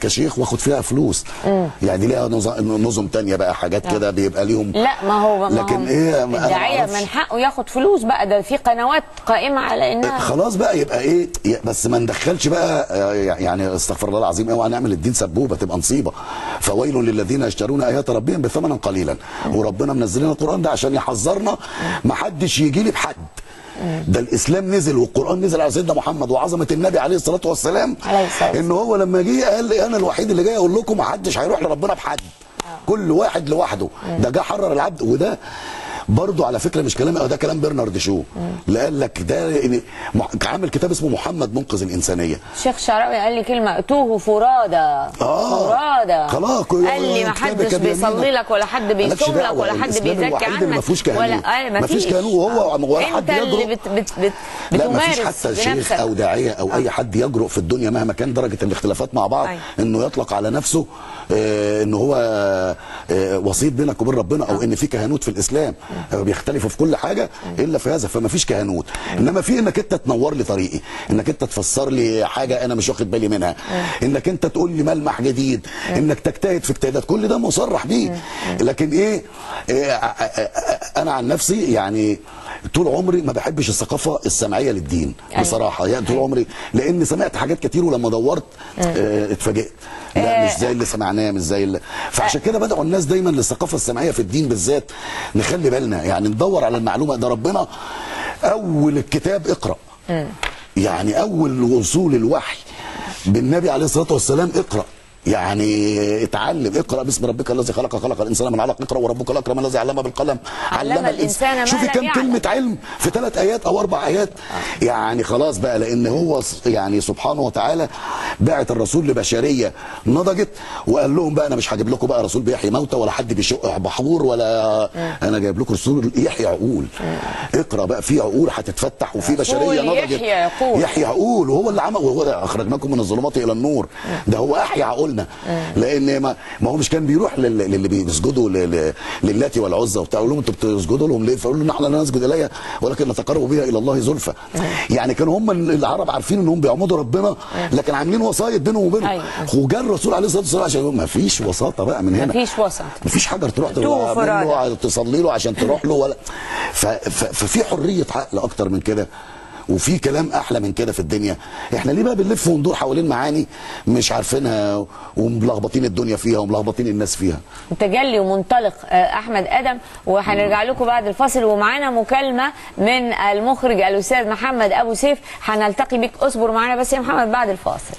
بياخد فيها فلوس يعني دي ليها نظ- نظم تانية بقى حاجات كده بيبقى ليهم لا ما هو ما لكن هو إيه، ما- أنا الداعيه معرفش. من حقه ياخد فلوس بقى ده في قنوات قائمه على انها خلاص بقى يبقى ايه ي- بس ما ندخلش بقى آه، يعني استغفر الله العظيم اوعى نعمل الدين سبوبه تبقى نصيبه فويل للذين يشترون ايات ربهم بثمن قليلا وربنا منزل لنا القران ده عشان يحذرنا ما حدش يجي لي بحد ده الاسلام نزل والقران نزل على سيدنا محمد وعظمه النبي عليه الصلاه والسلام عليه الصلاة والسلام. ان هو لما جه قال لي انا الوحيد اللي جاي اقول لكم ما حدش هيروح لربنا بحد كل واحد لوحده ده جه حرر العبد وده برضه على فكره مش كلامي ده كلام برنارد شو اللي قال لك ده يعني مح- عامل كتاب اسمه محمد منقذ الانسانيه الشيخ شعراوي قال لي كلمه اتوه فرادى آه. فرادى خلاص قال لي ما كتابك حدش كان بيصلي يمينك. لك ولا حد مالكش بيصوم لك دعوة. ولا حد الإسلام بيزكي الوحيد اللي عنك ما فيهوش كهنوت. ولا آه ما فيش كهنوت وهو ولا انت حد اللي يجرؤ. بت بت بت لا ما بتمارس فيش حتى شيخ بنفسك او داعيه او اي حد يجرؤ في الدنيا مهما كان درجه الاختلافات مع بعض أيوة. انه يطلق على نفسه آه، ان هو آه، وسيط بينك وبين ربنا او ان في كهنوت في الاسلام آه، بيختلفوا في كل حاجه الا في هذا فما فيش كهنوت انما في انك انت تنور لي طريقي انك انت تفسر لي حاجه انا مش واخد بالي منها انك انت تقول لي ملمح جديد انك تجتهد في اجتهادات كل ده مصرح بيه لكن ايه آه، آه، آه، انا عن نفسي يعني طول عمري ما بحبش الثقافه السمعيه للدين أيوة. بصراحه يعني طول عمري لان سمعت حاجات كتير ولما دورت آه، اتفاجئت لا مش زي اللي سمعناه مش زي اللي فعشان كده بدأوا الناس دايما للثقافه السمعيه في الدين بالذات نخلي بالنا يعني ندور على المعلومه ده ربنا اول الكتاب اقرا يعني اول وصول الوحي بالنبي عليه الصلاه والسلام اقرا يعني اتعلم اقرا باسم ربك الذي خلق خلق الانسان من علق اقرا وربك الاكرم الذي علم بالقلم علم الإنسان ما شوفي لم كم يعلم. كلمه علم في ثلاث ايات او اربع ايات يعني خلاص بقى لان هو س- يعني سبحانه وتعالى بعت الرسول لبشريه نضجت وقال لهم بقى انا مش هجيب لكم بقى رسول بيحيي موتى ولا حد بيشق بحور ولا انا جايب لكم رسول يحيي عقول اقرا بقى في عقول هتتفتح وفي بشريه رسول نضجت يحيي عقول. يحيي عقول وهو اللي عمل وهو ده اخرجناكم من الظلمات الى النور ده هو احيا عقولنا لان ما, ما هو مش كان بيروح لل- للي بيسجدوا لل- للاتي والعزى وبتاع يقول لهم انتوا بتسجدوا لهم ليه فيقول لهم نحن لا نسجد اليها ولكن نتقرب بها الى الله زلفى يعني كانوا هم العرب عارفين انهم بيعبدوا ربنا لكن عاملين وسايط بينهم وبينهم أيوة. وجاء الرسول عليه الصلاه والسلام عشان يقول ما فيش وساطه بقى من هنا مفيش وسط مفيش حاجه تروح توه فرادى. منه تصلي له عشان تروح له ولا ف... ف... ففي حريه عقل اكتر من كده وفي كلام احلى من كده في الدنيا احنا ليه بقى بنلف وندور حوالين معاني مش عارفينها وملخبطين الدنيا فيها وملخبطين الناس فيها متجلي ومنطلق آه، احمد ادم وهنرجع لكم بعد الفاصل ومعانا مكالمه من المخرج الاستاذ محمد ابو سيف هنلتقي بك اصبر معانا بس يا محمد بعد الفاصل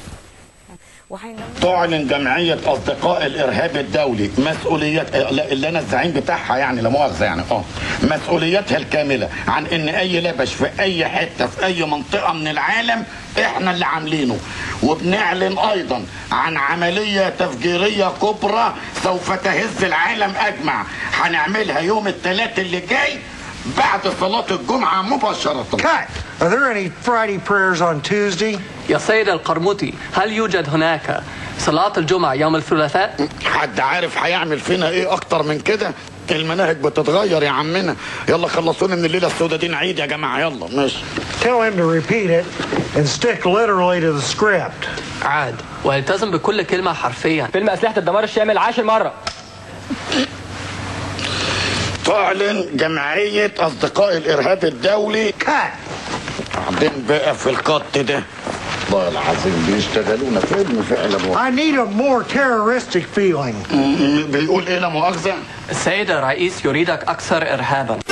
وهن- تعلن جمعية أصدقاء الإرهاب الدولي مسؤوليات لا، اللي أنا الزعيم بتاعها يعني لا مؤاخذة يعني أه مسؤوليتها الكاملة عن إن أي لبش في أي حتة في أي منطقة من العالم إحنا اللي عاملينه وبنعلن أيضا عن عملية تفجيرية كبرى سوف تهز العالم أجمع هنعملها يوم الثلاث اللي جاي بعد صلاة الجمعة مباشرة Cut. Are there any Friday prayers on Tuesday? يا سيد القرموطي هل يوجد هناك صلاة الجمعة يوم الثلاثاء؟ حد عارف هيعمل فينا ايه اكتر من كده المناهج بتتغير يا عمنا يلا خلصوني من الليله السوداء دي نعيد يا جماعه يلا ماشي Tell him to repeat it and stick literally to the script. عاد والتزم بكل كلمة حرفيا فيلم أسلحة الدمار الشامل عاشر مرة تعلن جمعيه اصدقاء الارهاب الدولي Cut. بعدين بقى في القط ده والله العظيم بيشتغلونا فيلم فعلا I need a more terroristic feeling. م- بيقول ايه لا مؤاخذه السيد الرئيس يريدك أكثر إرهابا